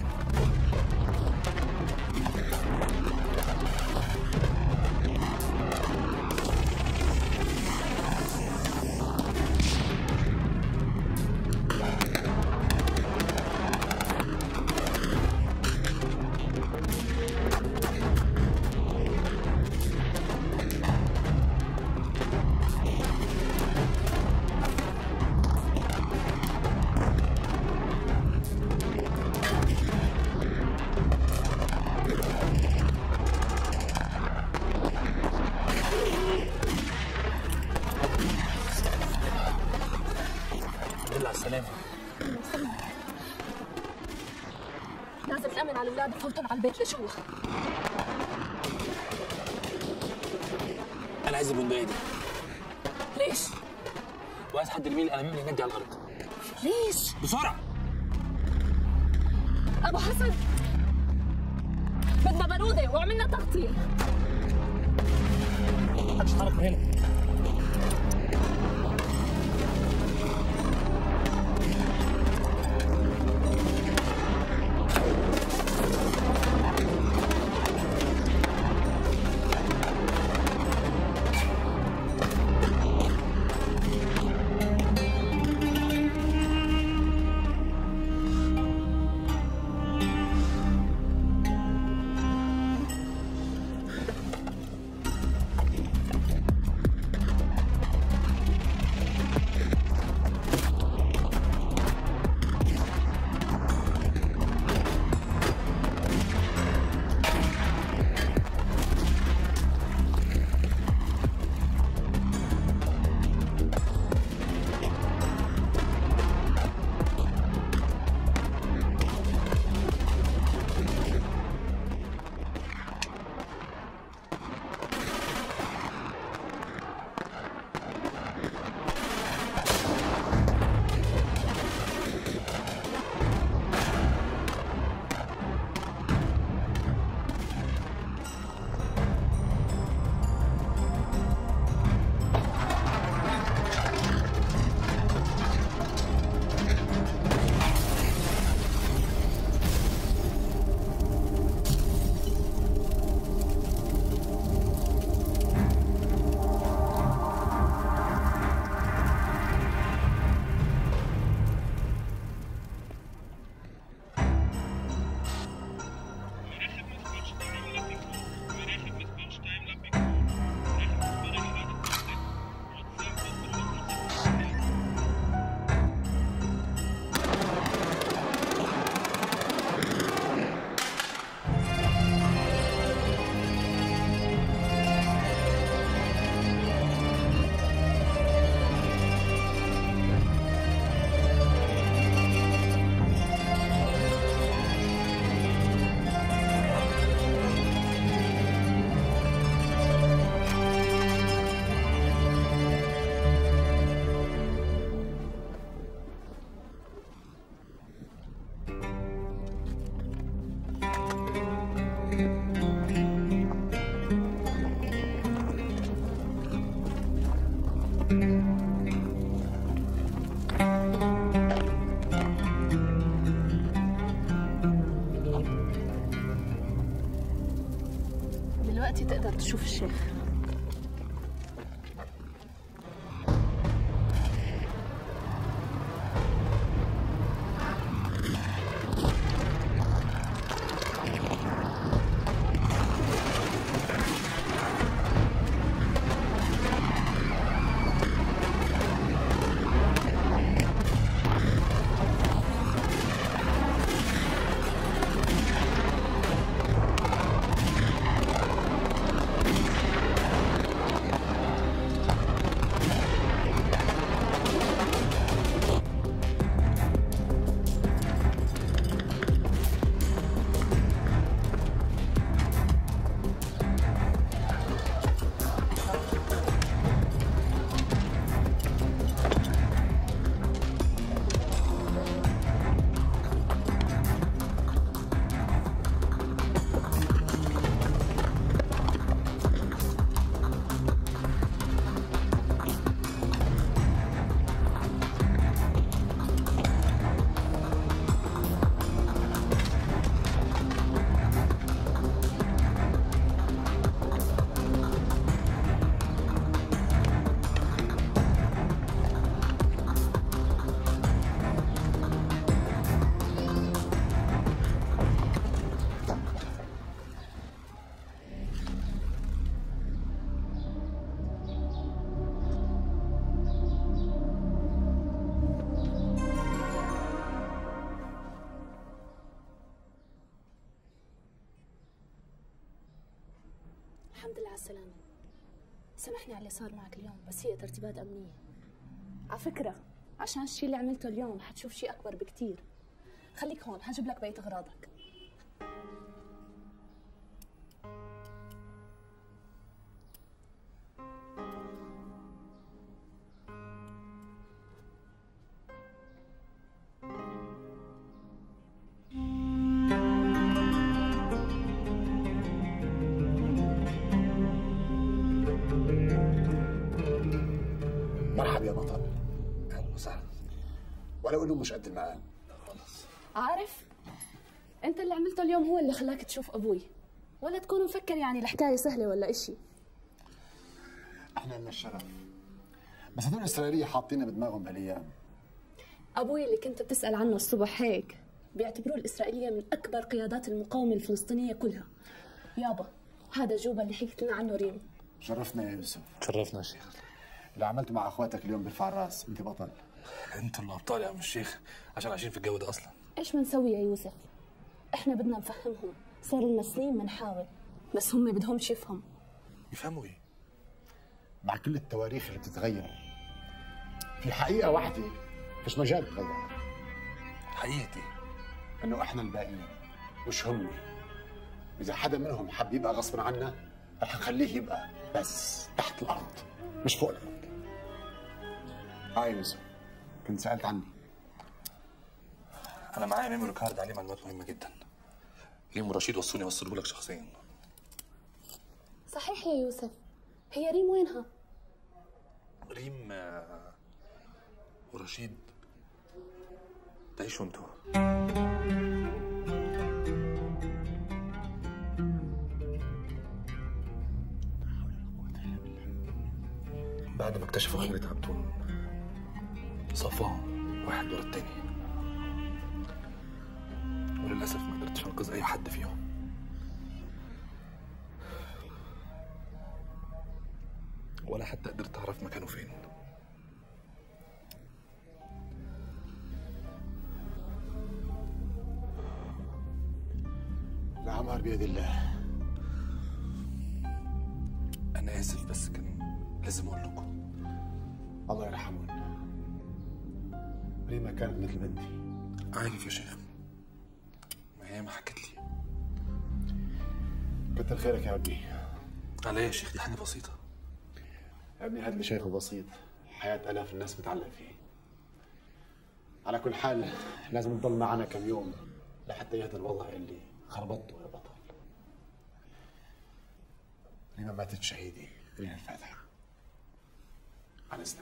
الحمد لله على السلامة لازم نأمن على الولاد وفوتهم على البيت لجوا انا عايز البندقيه دي ليش؟ وعايز حد يرمي لي القلمين اللي هناك دي على الارض ليش؟ بسرعه ابو حسن بدنا بارودة وعملنا تغطية محدش يتحرك من هنا دلوقتي تقدر تشوف الشيخ الحمد لله على السلامة سامحني على اللي صار معك اليوم بس هي ترتيبات أمنية على فكرة عشان الشي اللي عملته اليوم حتشوف شي أكبر بكتير خليك هون هجيب لك بقية أغراضك مرحبا يا بطل اهلا وسهلا ولو انه مش قد المقام عارف انت اللي عملته اليوم هو اللي خلاك تشوف ابوي ولا تكون مفكر يعني الحكايه سهله ولا اشي احنا لنا الشرف بس هدول الاسرائيليه حاطيننا بدماغهم بالايام ابوي اللي كنت بتسال عنه الصبح هيك بيعتبروه الاسرائيليه من اكبر قيادات المقاومه الفلسطينيه كلها يابا هذا جوبا اللي حكيت لنا عنه ريم شرفنا يا يوسف شرفنا يا شيخ اللي عملته مع اخواتك اليوم بيرفع الراس انت بطل انتوا اللي ابطال يا عم الشيخ عشان عايشين في الجو ده اصلا ايش بنسوي يا يوسف احنا بدنا نفهمهم صار لنا سنين بنحاول بس هم بدهمش يفهم يفهموا ايه مع كل التواريخ اللي بتتغير في حقيقه واحده مش مجال تتغير حقيقتي انه احنا الباقيين مش هم اذا حدا منهم حب يبقى غصبا عنا رح نخليه يبقى بس تحت الارض مش فوق الارض هاي يوسف كنت سالت عني انا معايا ميموري كارد عليه معلومات مهمه جدا ريم ورشيد وصوني اوصله لك شخصيا صحيح يا يوسف هي ريم وينها ريم آه، ورشيد تعيشوا انتوا بعد ما اكتشفوا خيرة عبدون صفاهم واحد ورا التاني وللأسف ما قدرتش أنقذ أي حد فيهم ولا حتى قدرت أعرف مكانه فين العمر بيد الله أنا آسف بس كان لازم أقول لكم الله يرحمهم ريما كانت مثل بنتي عارف يا شيخ ما هي ما حكت لي كتر خيرك يا ابني على إيه يا شيخ دي حاجة بسيطة يا ابني هذا اللي شايفه بسيط حياة آلاف الناس بتعلق فيه على كل حال لازم تضل معنا كم يوم لحتى يهدى الوضع اللي خربطته يا بطل ريما ماتت شهيدة ريما الفاتحة على اذنك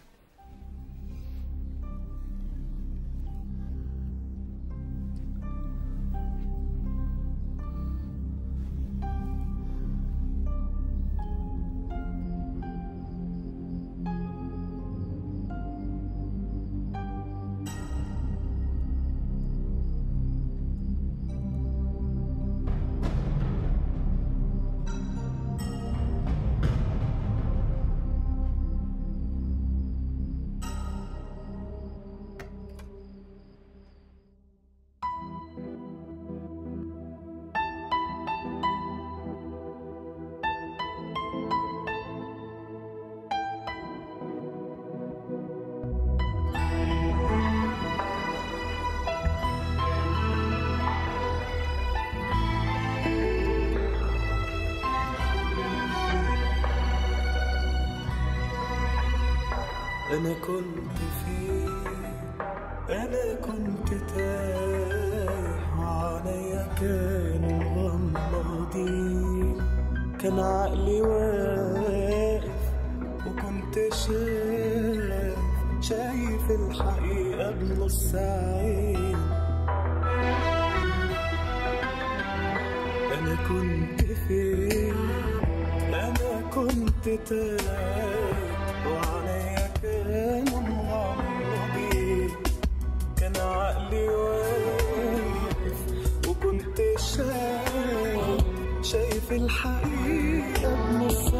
أنا كنت فين أنا كنت تايه وعليا كانوا غمضين كان عقلي واقف وكنت شايف شايف الحقيقة بنص عين أنا كنت فين أنا كنت تايه وعليا كانوا مغمضين كان عقلي واقف وكنت شايف شايف الحقيقة بنص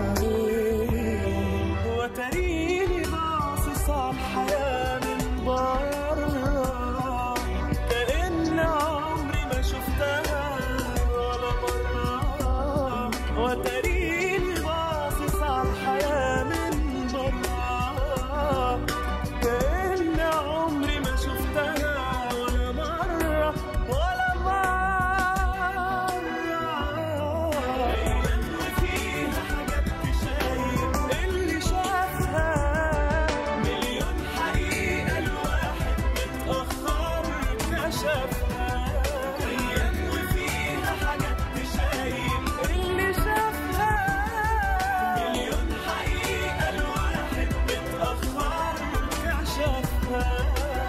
عين وتريني باصص على الحياة من برا كأن عمري ما شفتها ولا مرة وتريني باصص على الحياة من برا كأن عمري ما شفتها ولا مرة ولا مرة أيام وفيها حاجات تشايف اللي شافها مليون حقيقة الواحد متأخر كشفها أيام وفيها حاجات تشايف اللي شافها مليون حقيقة الواحد متأخر كشفها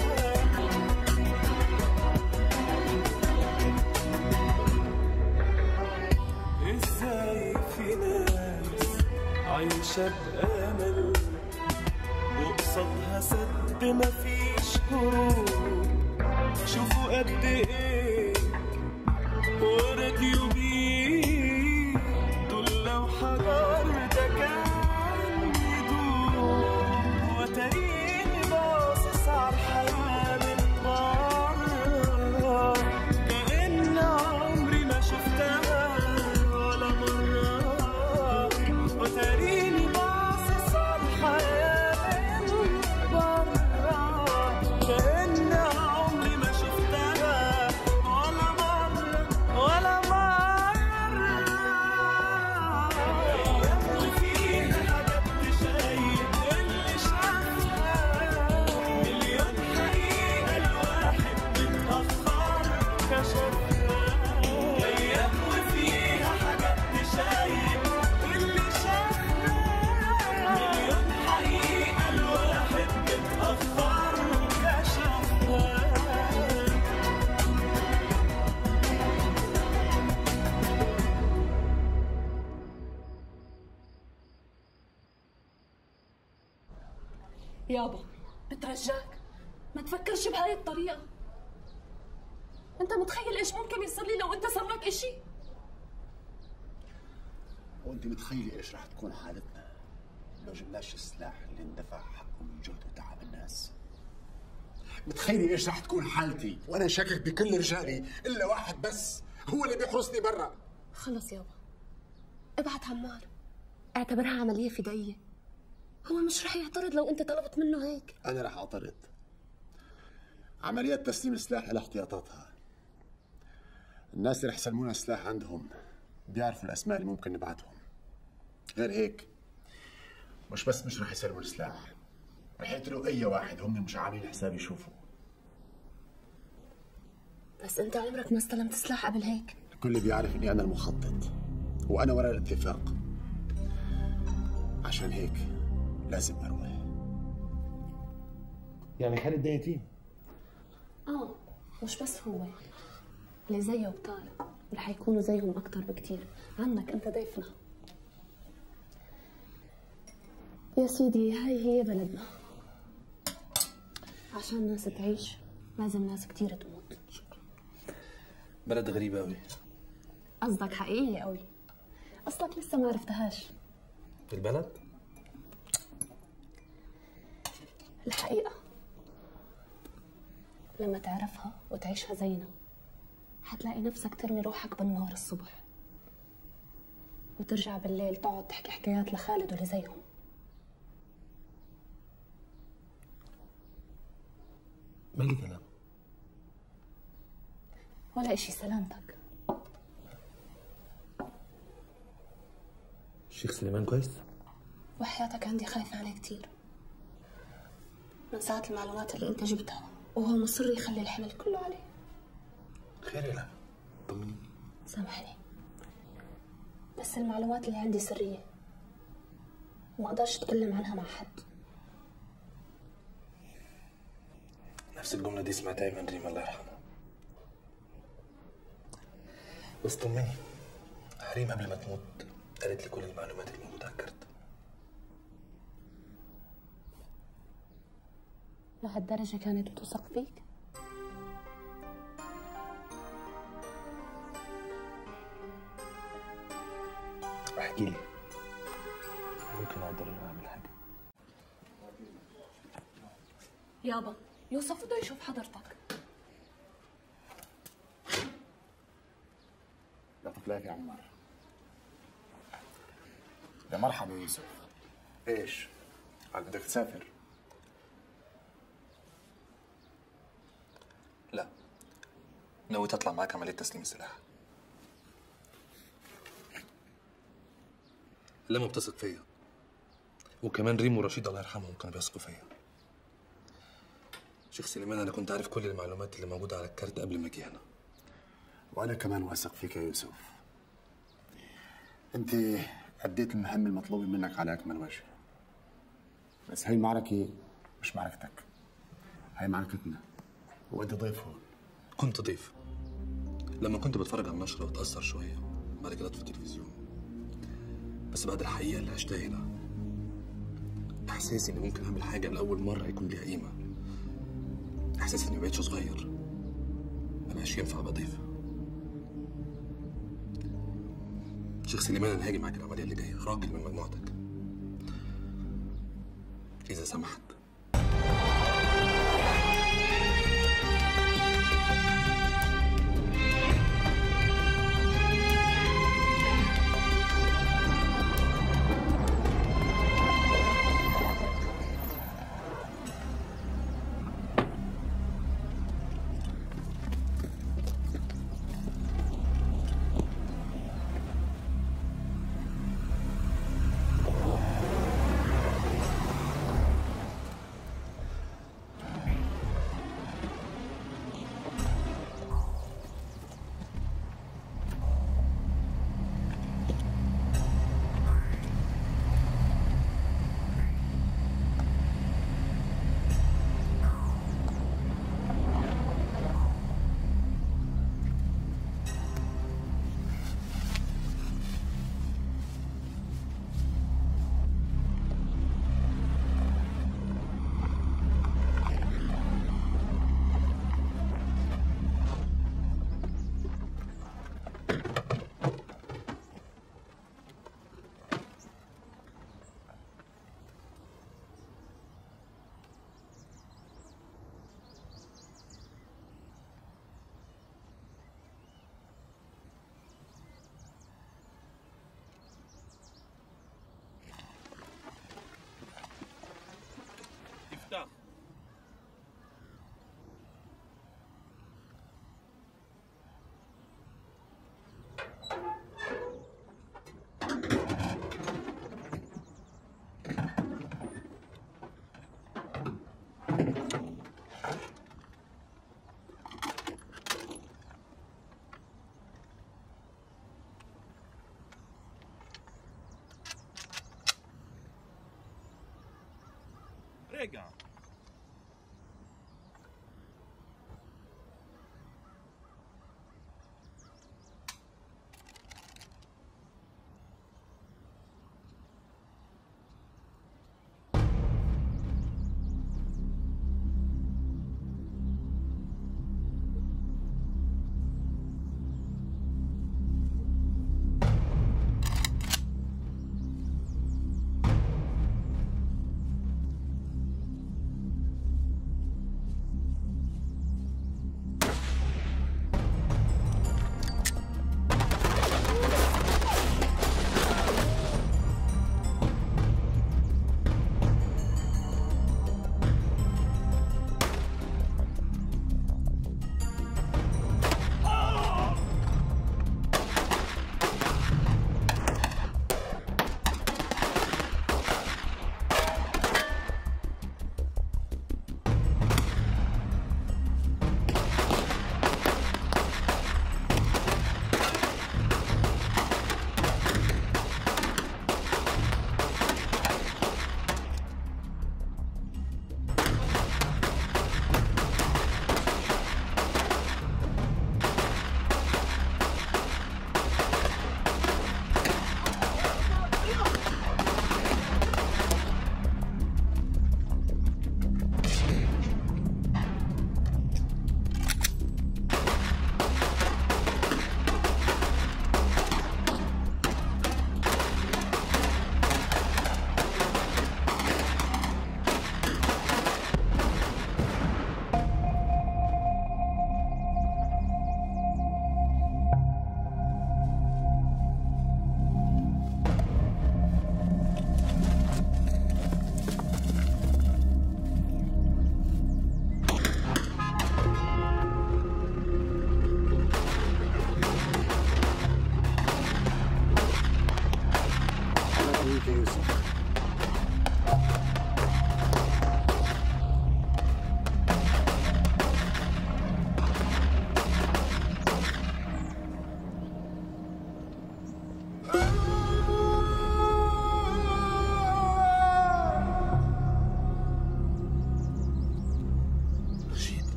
ازاي في ناس عايشة بأمل وقصادها سد مفيش هروب شوفوا قد ايه ورضيوا بيه دول لو حجر ده كان يدوب وتريني باصص على الحياة من بره كأن عمري ما شفتها ولا مرة وتريني باصص على الحياة من بره كأن عمري ما شفتها ولا مرة ولا مرة أيام وفيها حاجات تشيب اللي شافها مليون حقيقة الواحد متأخر كشفها أيام وفيها حاجات تشيب اللي شافها مليون حقيقة الواحد متأخر كشفها يابا بترجاك ما تفكرش بهاي الطريقة انت متخيل ايش ممكن يصير لي لو انت صار لك اشي وانت متخيلي ايش راح تكون حالتنا لو جبناش السلاح اللي اندفع حقه من جهد وتعب الناس متخيلي ايش راح تكون حالتي وانا شاكك بكل رجالي الا واحد بس هو اللي بيحرسني برا خلص يابا ابعت عمار اعتبرها عملية فدائية هو مش رح يعترض لو انت طلبت منه هيك انا راح اعترض عمليات تسليم السلاح لها احتياطاتها الناس اللي رح يسلمونا السلاح عندهم بيعرفوا الاسماء اللي ممكن نبعتهم غير هيك مش بس مش رح يسلموا السلاح رح يقتلوا اي واحد هم مش عاملين حساب يشوفوا بس انت عمرك ما استلمت سلاح قبل هيك الكل بيعرف اني انا المخطط وانا وراء الاتفاق عشان هيك لازم اروح يعني خالد ده يتيم اه مش بس هو اللي زيه وطارق رح يكونوا زيهم أكتر بكتير عنك أنت ضيفنا يا سيدي هاي هي بلدنا عشان الناس تعيش لازم ناس كتير تموت بلد غريبة أوي قصدك حقيقي قوي أصلك لسه ما عرفتهاش البلد؟ الحقيقة لما تعرفها وتعيشها زينا حتلاقي نفسك ترمي روحك بالنار الصبح وترجع بالليل تقعد تحكي حكايات لخالد واللي زيهم مالي كلام ولا إشي سلامتك الشيخ سليمان كويس؟ وحياتك عندي خايفة عليه كتير من ساعة المعلومات اللي أنت جبتها وهو مصر يخلي الحمل كله عليه خير يا لا طمني سامحني بس المعلومات اللي عندي سرية وما أقدرش أتكلم عنها مع حد نفس الجملة دي سمعتها من ريما الله يرحمها بس طمني حريم قبل ما تموت قالت لي كل المعلومات اللي موجودة على الكارت لهالدرجة كانت بتوثق فيك احكي لي ممكن اقدر اعمل حاجة يابا يوسف بده يشوف حضرتك لطف لك يا عمار يا مرحبا يا يوسف ايش؟ عاد بدك تسافر لا نويت اطلع معاك عملية تسليم السلاح لما بتثق فيا وكمان ريم ورشيد الله يرحمهم كانوا بيثقوا فيا شيخ سليمان انا كنت عارف كل المعلومات اللي موجودة على الكارت قبل ما اجي هنا وانا كمان واثق فيك يا يوسف انت اديت المهمة المطلوبة منك على اكمل وجه بس هاي المعركة مش معركتك هاي معركتنا وانت ضيف هون كنت ضيف لما كنت بتفرج على النشرة واتأثر شوية بعد كده في التلفزيون بس بعد الحقيقة اللي عشتها هنا إحساسي إني ممكن أعمل حاجة لأول مرة يكون ليها قيمة إحساسي إني مبقتش صغير مبقاش ينفع أبقى ضيف شيخ سليمان أنا هاجي معاك العملية اللي جاية راجل من مجموعتك إذا سمحت افتح رجع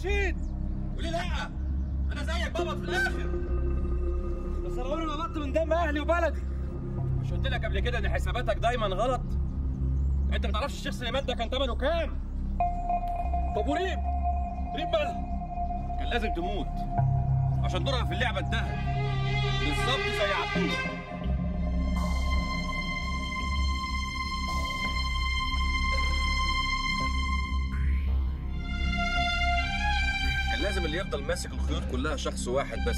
رشيد قولي لا انا زيك بابا في الاخر بس انا عمري ما نطت من دم اهلي وبلدي مش قلت لك قبل كده ان حساباتك دايما غلط انت ما تعرفش الشيخ سليمان ده كان ثمنه كام طب وريم ريم مالها كان لازم تموت عشان دورها في اللعبه انتهى بالظبط زي عبود كان لازم اللي يفضل ماسك الخيوط كلها شخص واحد بس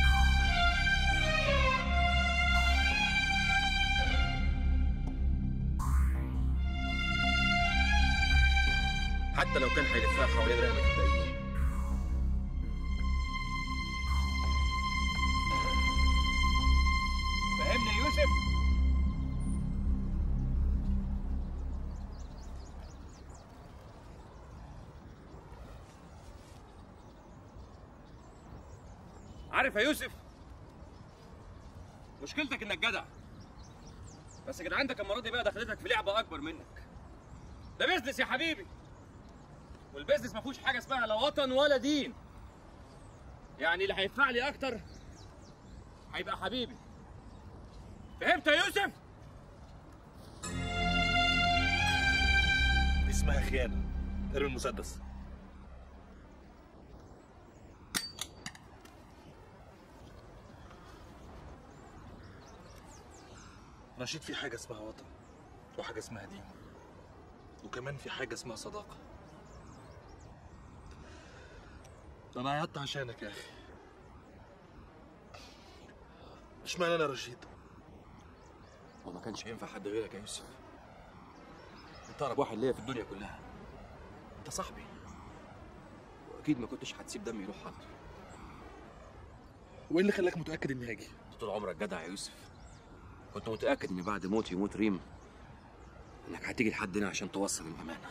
حتى لو كان هيلفها حوالين رقبة الباقيين فهمني يا يوسف عارف يا يوسف مشكلتك انك جدع بس كان عندك المره دي بقى دخلتك في لعبه اكبر منك ده بيزنس يا حبيبي والبيزنس ما فيهوش حاجه اسمها لا وطن ولا دين يعني اللي هيدفع لي اكتر هيبقى حبيبي فهمت يا يوسف دي اسمها خيانه ارمي المسدس رشيد في حاجه اسمها وطن وحاجه اسمها دين وكمان في حاجه اسمها صداقه ده انا عيطت عشانك يا اخي اشمعنى انا رشيد هو ما كانش ينفع حد غيرك يا يوسف انت اقرب واحد ليا في الدنيا كلها انت صاحبي واكيد ما كنتش هتسيب دمي يروح حد وايه اللي خلاك متاكد اني هاجي انت طول عمرك جدع يا يوسف كنت متاكد ان بعد موتي يموت ريم انك هتيجي لحد هنا عشان توصل الامانه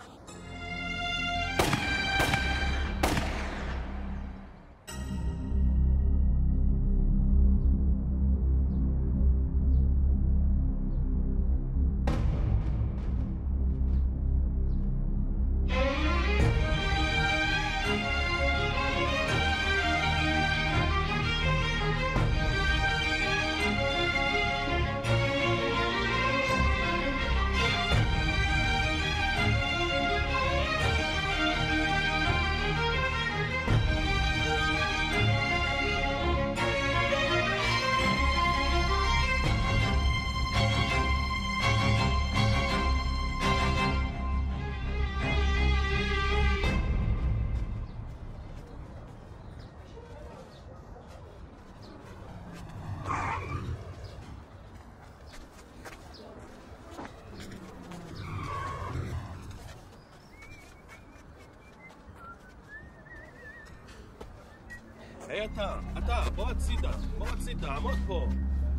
היי אתה, אתה, בוא הצידה, בוא הצידה, עמוד פה.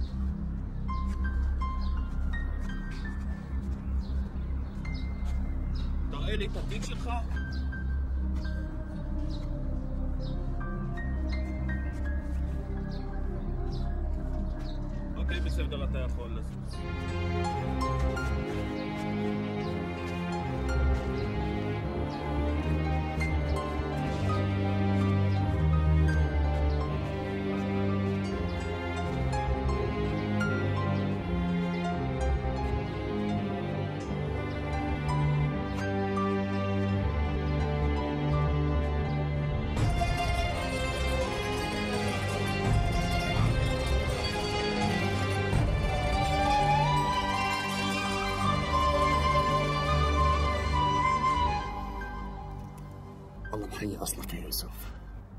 תראה לי את התיק שלך. אוקיי, בסדר, אתה יכול לזוז. الله محيي اصلك يا يوسف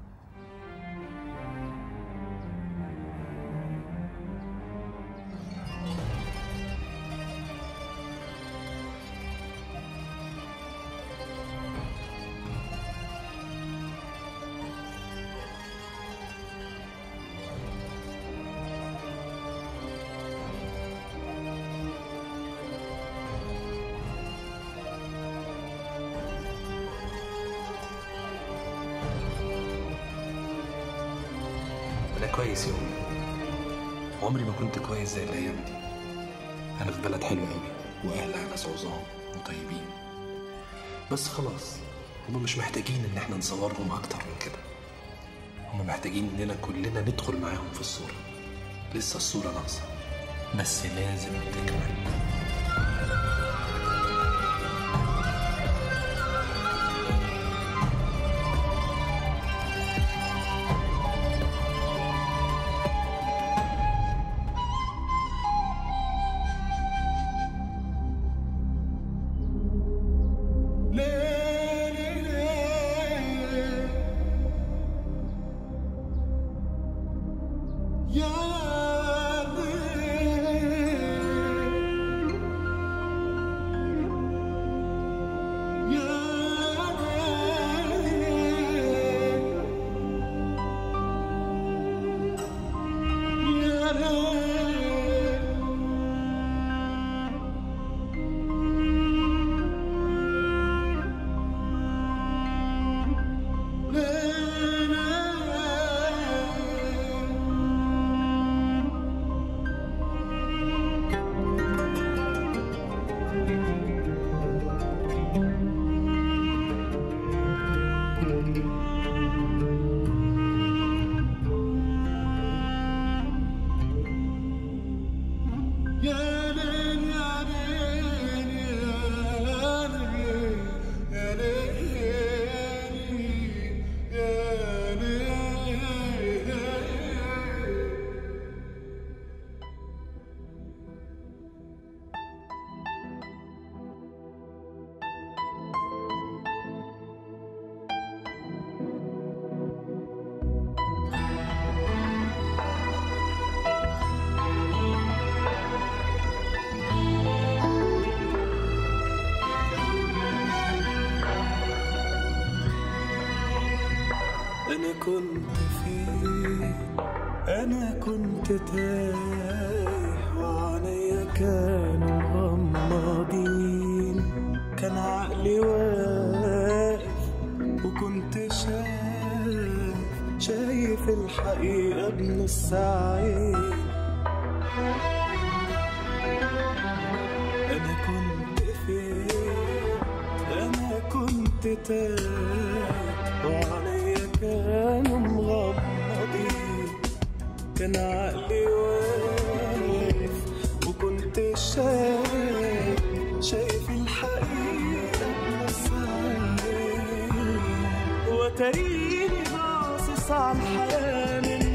انا كويس يا امي عمري ما كنت كويس زي الايام دي انا في بلد حلوه قوي واهلها ناس عظام وطيبين بس خلاص هم مش محتاجين ان احنا نصورهم اكتر من كده هم محتاجين اننا كلنا ندخل معاهم في الصورة لسه الصورة ناقصة بس لازم تكمل أنا كنت فين أنا كنت تايه وعليا كانوا مغمضين كان عقلي واقف وكنت شايف شايف الحقيقة بنص عين أنا كنت فين أنا كنت تايه وعليا كانوا مغمضين كان عقلي واقف وكنت شايف شايف الحقيقة بنص عين وتريني باصص على الحياة من